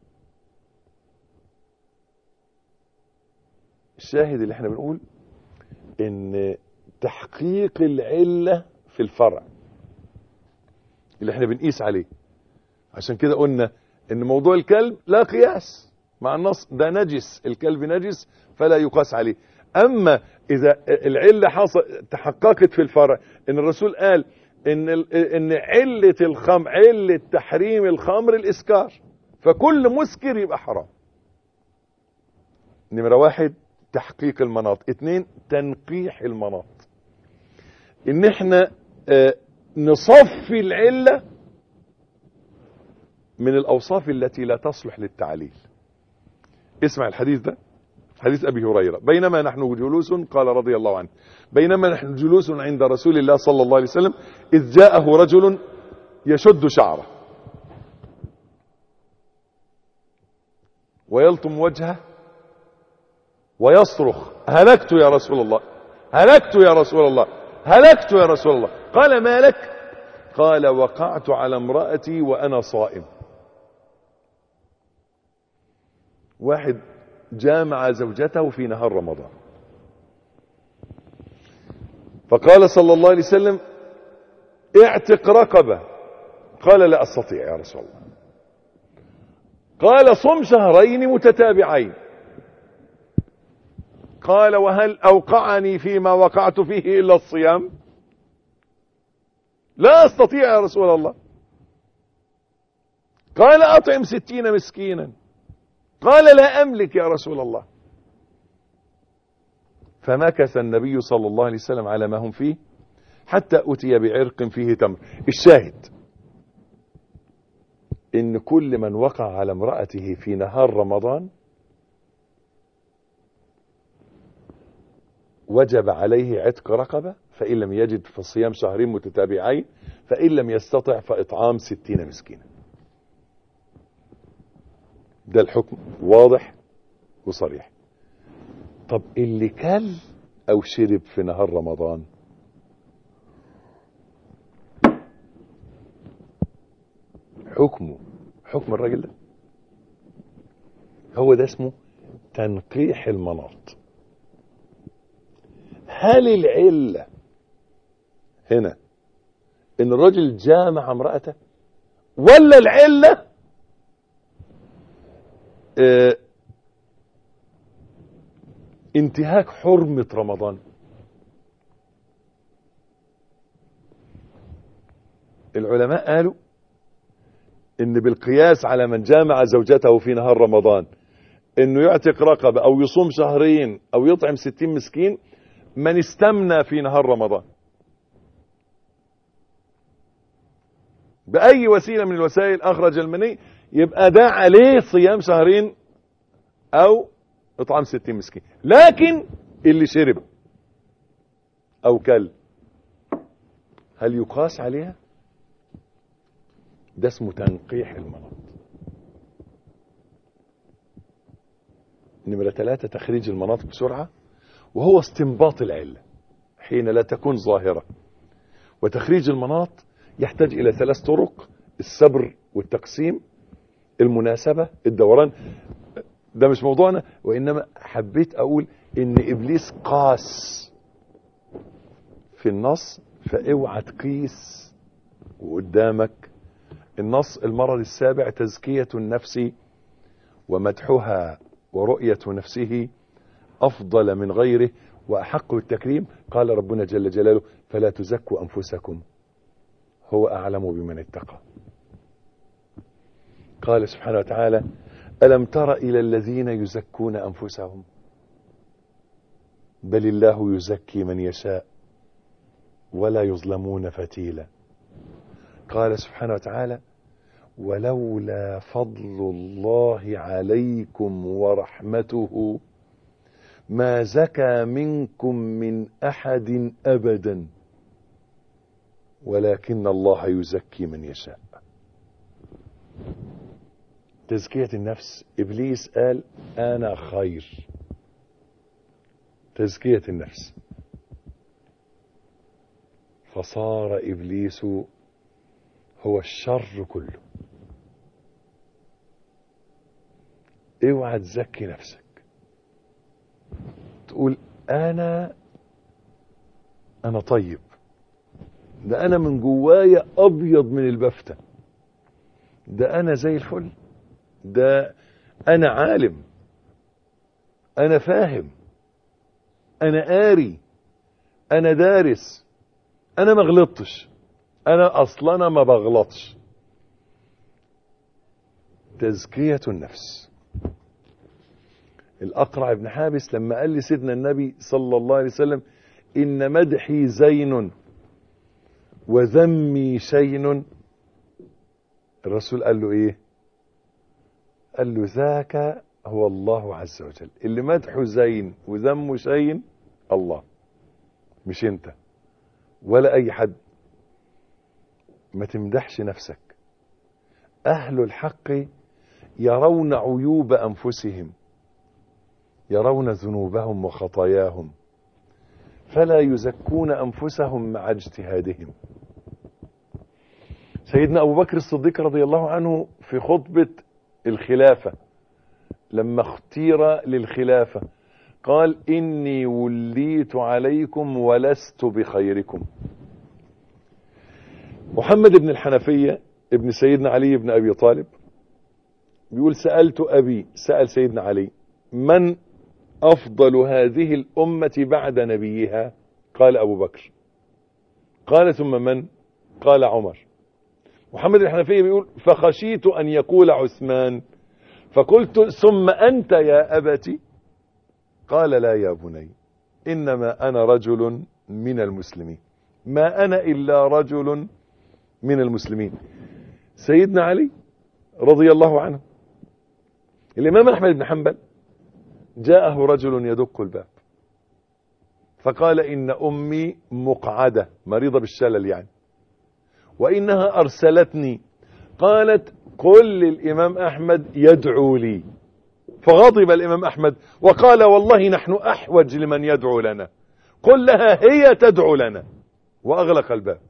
الشاهد اللي احنا بنقول ان تحقيق العلة في الفرع اللي احنا بنقيس عليه عشان كده قلنا ان موضوع الكلب لا قياس مع النص ده نجس الكلب نجس فلا يقاس عليه اما اذا العلة حصل تحققت في الفرع ان الرسول قال ان ان علة الخمر علة تحريم الخمر الاسكار فكل مسكر يبقى حرام نمرة واحد تحقيق المناط اتنين تنقيح المناط ان احنا اه نصفي العلة من الاوصاف التي لا تصلح للتعليل اسمع الحديث ده حديث ابي هريرة بينما نحن جلوس قال رضي الله عنه بينما نحن جلوس عند رسول الله صلى الله عليه وسلم اذ جاءه رجل يشد شعره ويلطم وجهه ويصرخ هلكت يا رسول الله هلكت يا رسول الله هلكت يا رسول الله قال ما لك قال وقعت على امرأتي وأنا صائم واحد جامع زوجته في نهار رمضان فقال صلى الله عليه وسلم اعتق رقبة قال لا أستطيع يا رسول الله قال صم شهرين متتابعين قال وهل أوقعني فيما وقعت فيه إلا الصيام لا أستطيع يا رسول الله قال أطعم ستين مسكينا قال لا أملك يا رسول الله فمكث النبي صلى الله عليه وسلم على ما هم فيه حتى أتي بعرق فيه تمر الشاهد إن كل من وقع على امرأته في نهار رمضان وجب عليه عتق رقبة فإن لم يجد فصيام شهرين متتابعين فإن لم يستطع فإطعام ستين مسكينا ده الحكم واضح وصريح طب اللي كل أو شرب في نهار رمضان حكمه حكم الراجل ده هو ده اسمه تنقيح المناط هل العلة هنا ان الرجل جامع امرأته ولا العلة اه انتهاك حرمة رمضان العلماء قالوا ان بالقياس على من جامع زوجته في نهار رمضان انه يعتق رقبة او يصوم شهرين او يطعم ستين مسكين من استمنى في نهار رمضان بأي وسيلة من الوسائل أخرج المني يبقى ده عليه صيام شهرين او اطعام ستين مسكين لكن اللي شرب او كل هل يقاس عليها ده اسمه تنقيح المرض نمرة ثلاثة تخريج المناط بسرعة وهو استنباط العلة حين لا تكون ظاهرة وتخريج المناط يحتاج إلى ثلاث طرق الصبر والتقسيم المناسبة الدوران ده مش موضوعنا وإنما حبيت أقول إن إبليس قاس في النص فاوعى تقيس وقدامك النص المرض السابع تزكية النفس ومدحها ورؤية نفسه أفضل من غيره وأحق التكريم قال ربنا جل جلاله فلا تزكوا أنفسكم هو أعلم بمن اتقى قال سبحانه وتعالى ألم تر إلى الذين يزكون أنفسهم بل الله يزكي من يشاء ولا يظلمون فتيلا قال سبحانه وتعالى ولولا فضل الله عليكم ورحمته ما زكى منكم من أحد أبدا ولكن الله يزكي من يشاء تزكية النفس إبليس قال أنا خير تزكية النفس فصار إبليس هو الشر كله اوعى تزكي نفسك تقول انا انا طيب ده انا من جوايا ابيض من البفتة ده انا زي الفل ده انا عالم انا فاهم انا قاري انا دارس انا ما غلطتش انا اصلا ما بغلطش تزكية النفس الأقرع بن حابس لما قال لي سيدنا النبي صلى الله عليه وسلم إن مدحي زين وذمي شين الرسول قال له إيه قال له ذاك هو الله عز وجل اللي مدحه زين وذمه شين الله مش انت ولا اي حد ما تمدحش نفسك اهل الحق يرون عيوب انفسهم يرون ذنوبهم وخطاياهم فلا يزكون انفسهم مع اجتهادهم سيدنا ابو بكر الصديق رضي الله عنه في خطبه الخلافه لما اختير للخلافه قال اني وليت عليكم ولست بخيركم محمد بن الحنفيه ابن سيدنا علي بن ابي طالب بيقول سالت ابي سال سيدنا علي من أفضل هذه الأمة بعد نبيها قال أبو بكر قال ثم من قال عمر محمد الحنفية بيقول فخشيت أن يقول عثمان فقلت ثم أنت يا أبتي قال لا يا بني إنما أنا رجل من المسلمين ما أنا إلا رجل من المسلمين سيدنا علي رضي الله عنه الإمام أحمد بن حنبل جاءه رجل يدق الباب فقال إن أمي مقعدة مريضة بالشلل يعني وإنها أرسلتني قالت قل للإمام أحمد يدعو لي فغضب الإمام أحمد وقال والله نحن أحوج لمن يدعو لنا قل لها هي تدعو لنا وأغلق الباب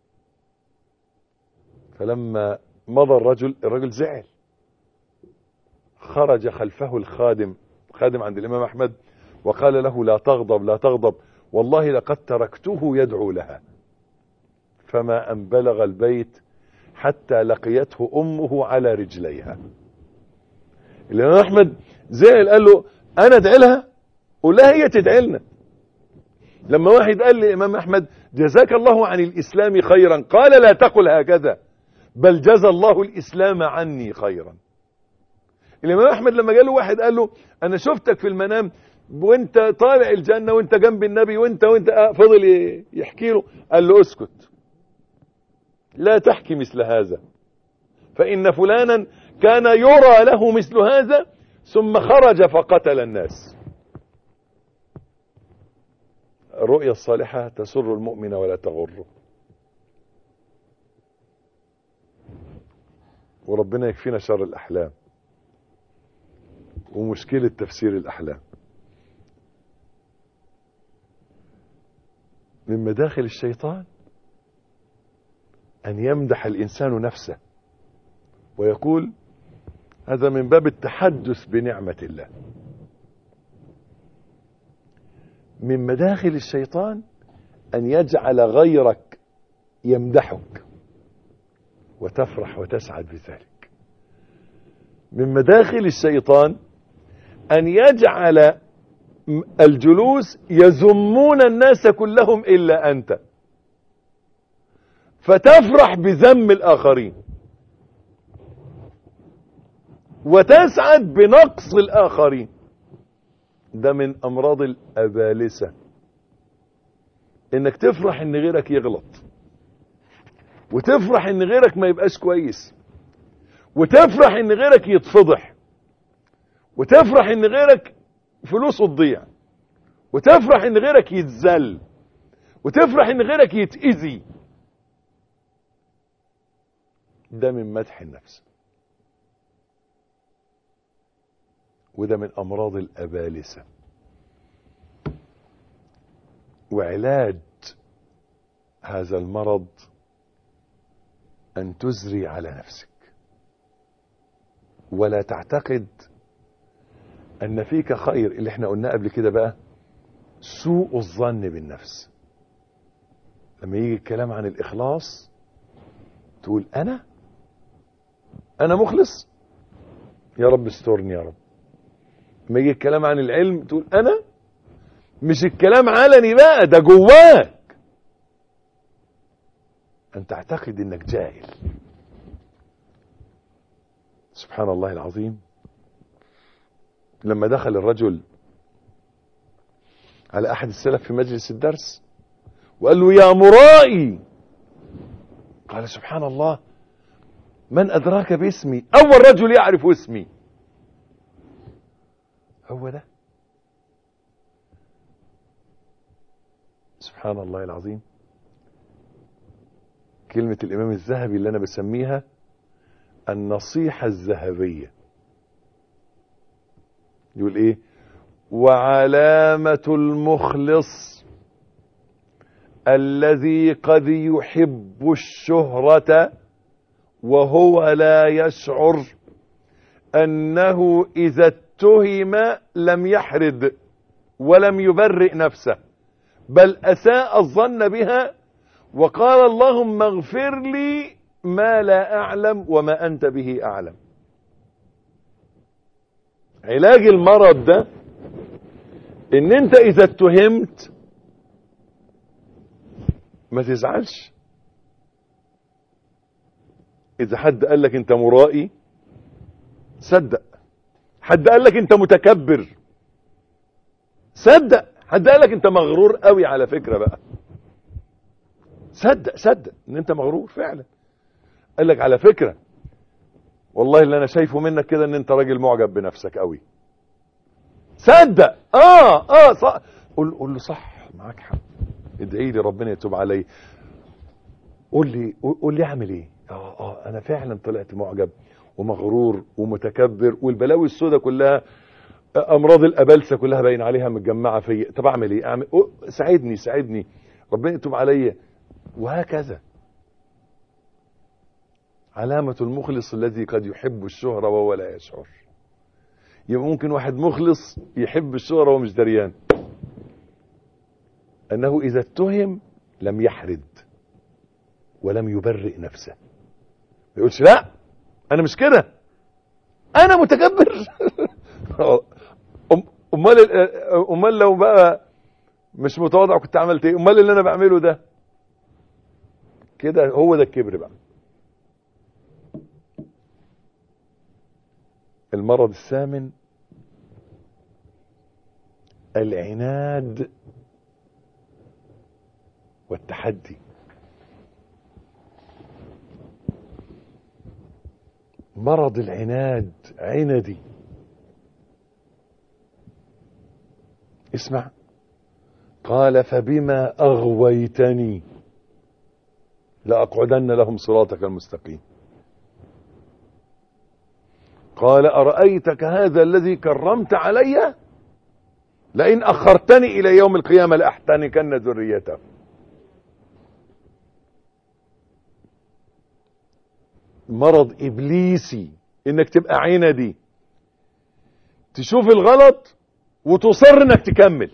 فلما مضى الرجل الرجل زعل خرج خلفه الخادم خادم عند الإمام أحمد وقال له لا تغضب لا تغضب والله لقد تركته يدعو لها فما أن بلغ البيت حتى لقيته أمه على رجليها الإمام أحمد زعل قال له أنا أدعي لها قول لها هي تدعي لنا لما واحد قال للإمام أحمد جزاك الله عن الإسلام خيرا قال لا تقل هكذا بل جزى الله الإسلام عني خيرا الإمام أحمد لما جاله واحد قال له أنا شفتك في المنام وانت طالع الجنة وانت جنب النبي وانت وانت فضل يحكي له قال له اسكت لا تحكي مثل هذا فإن فلانا كان يرى له مثل هذا ثم خرج فقتل الناس الرؤيا الصالحة تسر المؤمن ولا تغره وربنا يكفينا شر الأحلام ومشكلة تفسير الأحلام من مداخل الشيطان أن يمدح الإنسان نفسه ويقول هذا من باب التحدث بنعمة الله من مداخل الشيطان أن يجعل غيرك يمدحك وتفرح وتسعد بذلك من مداخل الشيطان أن يجعل الجلوس يذمون الناس كلهم إلا أنت فتفرح بذم الآخرين وتسعد بنقص الآخرين ده من أمراض الأبالسة إنك تفرح إن غيرك يغلط وتفرح إن غيرك ما يبقاش كويس وتفرح إن غيرك يتفضح وتفرح إن غيرك فلوسه تضيع وتفرح إن غيرك يتذل وتفرح إن غيرك يتأذي ده من مدح النفس وده من أمراض الأبالسة وعلاج هذا المرض أن تزري على نفسك ولا تعتقد أن فيك خير اللي احنا قلناه قبل كده بقى سوء الظن بالنفس لما يجي الكلام عن الإخلاص تقول أنا أنا مخلص يا رب استرني يا رب لما يجي الكلام عن العلم تقول أنا مش الكلام علني بقى ده جواك أن تعتقد أنك جاهل سبحان الله العظيم لما دخل الرجل على أحد السلف في مجلس الدرس وقال له يا مرائي قال سبحان الله من أدراك باسمي أول رجل يعرف اسمي هو ده سبحان الله العظيم كلمة الإمام الذهبي اللي أنا بسميها النصيحة الذهبية يقول إيه وعلامة المخلص الذي قد يحب الشهرة وهو لا يشعر أنه إذا اتهم لم يحرد ولم يبرئ نفسه بل أساء الظن بها وقال اللهم اغفر لي ما لا أعلم وما أنت به أعلم علاج المرض ده ان انت اذا اتهمت ما تزعلش اذا حد قال لك انت مرائي صدق حد قال لك انت متكبر صدق حد قال لك انت مغرور قوي على فكرة بقى صدق صدق ان انت مغرور فعلا قال لك على فكرة والله اللي انا شايفه منك كده ان انت راجل معجب بنفسك قوي صدق اه اه صح قول قول له صح معاك حق ادعي لي ربنا يتوب علي قول لي قول لي اعمل ايه اه اه انا فعلا طلعت معجب ومغرور ومتكبر والبلاوي السوداء كلها امراض الابلسه كلها باين عليها متجمعه فيا طب اعمل ايه اعمل ساعدني ساعدني ربنا يتوب عليا وهكذا علامة المخلص الذي قد يحب الشهرة وهو لا يشعر يبقى ممكن واحد مخلص يحب الشهرة ومش دريان أنه إذا اتهم لم يحرد ولم يبرئ نفسه ما يقولش لا أنا مش كده أنا متكبر أمال أمال لو بقى مش متواضع كنت عملت إيه أمال اللي أنا بعمله ده كده هو ده الكبر بقى المرض الثامن العناد والتحدي مرض العناد عندي اسمع قال فبما أغويتني لأقعدن لهم صراطك المستقيم قال أرأيتك هذا الذي كرمت علي لئن أخرتني إلى يوم القيامة لأحتنكن ذريته مرض إبليسي إنك تبقى عندي تشوف الغلط وتصر إنك تكمل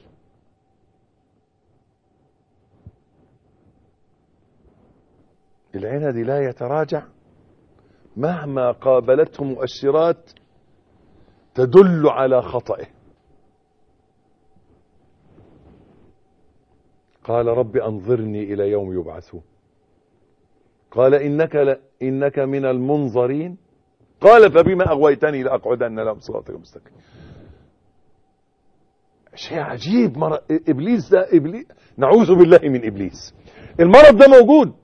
العندي لا يتراجع مهما قابلته مؤشرات تدل على خطئه قال رب أنظرني إلى يوم يبعثون قال إنك, ل... إنك من المنظرين قال فبما أغويتني لأقعدن لهم صراطك المستقيم شيء عجيب مر... إبليس ده إبليس نعوذ بالله من إبليس المرض ده موجود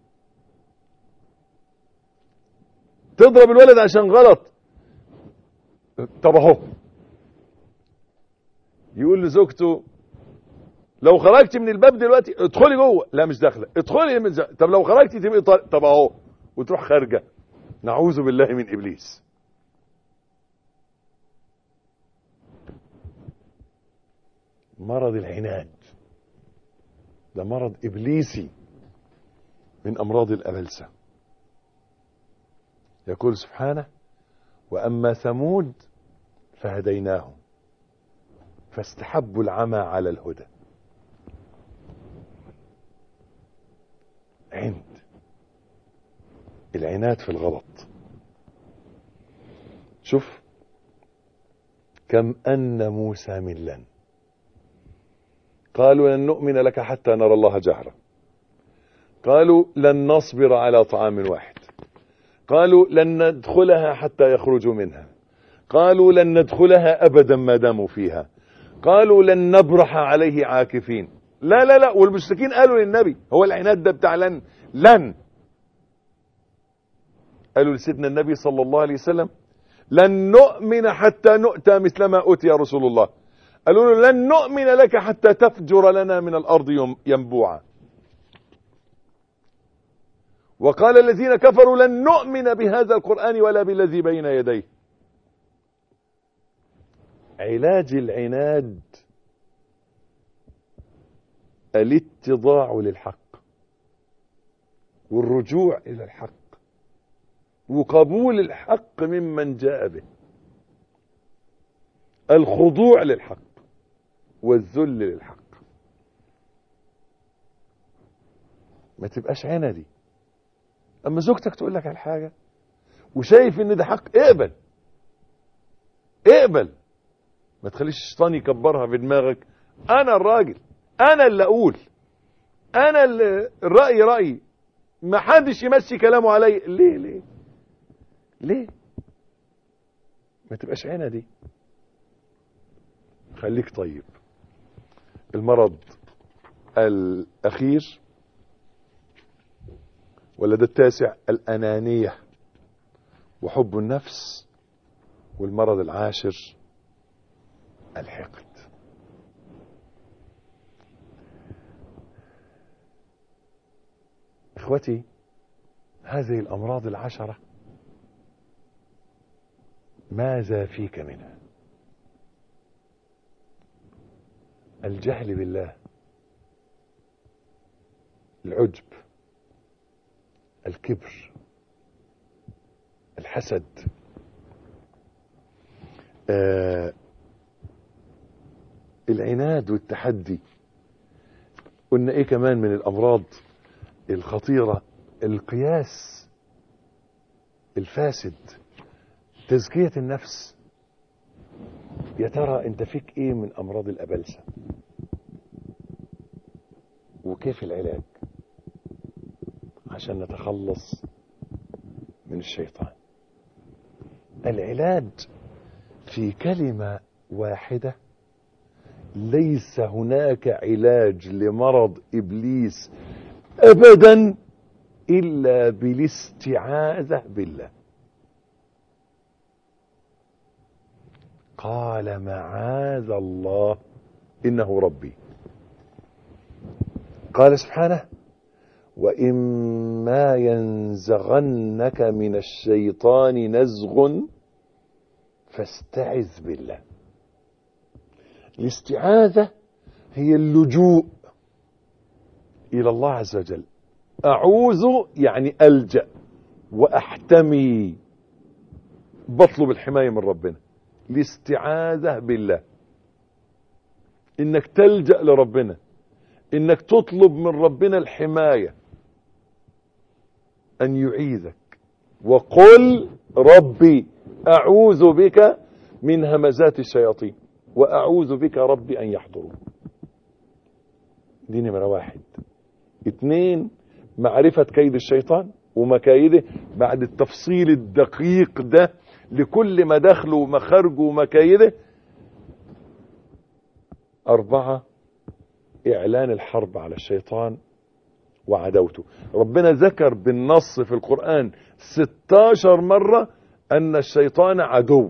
تضرب الولد عشان غلط طب اهو يقول لزوجته لو خرجت من الباب دلوقتي ادخلي جوه لا مش داخله ادخلي من زي. طب لو خرجتي تبقي طالع طب اهو وتروح خارجه نعوذ بالله من ابليس مرض العناد ده مرض ابليسي من امراض الابلسه يقول سبحانه واما ثمود فهديناهم فاستحبوا العمى على الهدى عند العناد في الغلط شوف كم أن موسى من لن قالوا لن نؤمن لك حتى نرى الله جهرا قالوا لن نصبر على طعام واحد قالوا لن ندخلها حتى يخرجوا منها قالوا لن ندخلها أبدا ما داموا فيها قالوا لن نبرح عليه عاكفين لا لا لا والمشركين قالوا للنبي هو العناد ده بتاع لن لن قالوا لسيدنا النبي صلى الله عليه وسلم لن نؤمن حتى نؤتى مثل ما أوتي رسول الله قالوا له لن نؤمن لك حتى تفجر لنا من الأرض ينبوعا وقال الذين كفروا لن نؤمن بهذا القرآن ولا بالذي بين يديه علاج العناد الاتضاع للحق والرجوع إلى الحق وقبول الحق ممن جاء به الخضوع للحق والذل للحق ما تبقاش عندي اما زوجتك تقول لك على حاجه وشايف ان ده حق اقبل اقبل ما تخليش الشيطان يكبرها في دماغك انا الراجل انا اللي اقول انا اللي الراي رايي ما حدش يمشي كلامه علي ليه ليه ليه ما تبقاش عينها دي خليك طيب المرض الاخير ولا ده التاسع الانانيه وحب النفس والمرض العاشر الحقد اخوتي هذه الامراض العشره ماذا فيك منها الجهل بالله العجب الكبر الحسد آه العناد والتحدي قلنا ايه كمان من الامراض الخطيرة القياس الفاسد تزكية النفس يا ترى انت فيك ايه من امراض الابلسة وكيف العلاج عشان نتخلص من الشيطان العلاج في كلمة واحدة ليس هناك علاج لمرض ابليس ابدا الا بالاستعاذة بالله قال معاذ الله إنه ربي قال سبحانه وإما ينزغنك من الشيطان نزغ فاستعذ بالله الاستعاذة هي اللجوء إلى الله عز وجل أعوذ يعني ألجأ وأحتمي بطلب الحماية من ربنا الاستعاذة بالله إنك تلجأ لربنا إنك تطلب من ربنا الحماية أن يعيذك وقل ربي أعوذ بك من همزات الشياطين وأعوذ بك ربي أن يحضرون دي نمرة واحد اتنين معرفة كيد الشيطان ومكايده بعد التفصيل الدقيق ده لكل مداخله ومخارجه ومكايده أربعة إعلان الحرب على الشيطان وعدوته ربنا ذكر بالنص في القرآن 16 مرة أن الشيطان عدو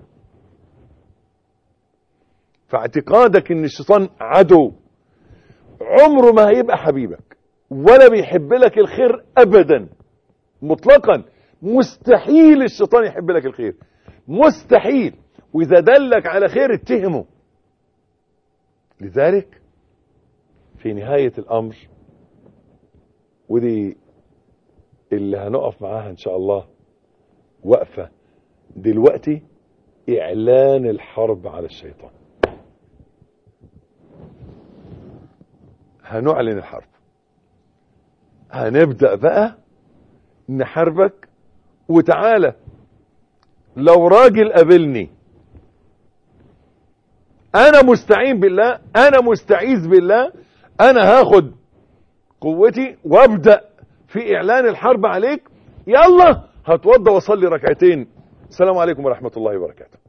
فاعتقادك ان الشيطان عدو عمره ما هيبقى حبيبك ولا بيحب لك الخير ابدا مطلقا مستحيل الشيطان يحب لك الخير مستحيل واذا دلك على خير اتهمه لذلك في نهاية الامر ودي اللي هنقف معاها ان شاء الله وقفة دلوقتي اعلان الحرب على الشيطان هنعلن الحرب هنبدأ بقى نحاربك وتعالى لو راجل قابلني انا مستعين بالله انا مستعيذ بالله انا هاخد قوتي وابدأ في اعلان الحرب عليك يلا هتوضى واصلي ركعتين السلام عليكم ورحمة الله وبركاته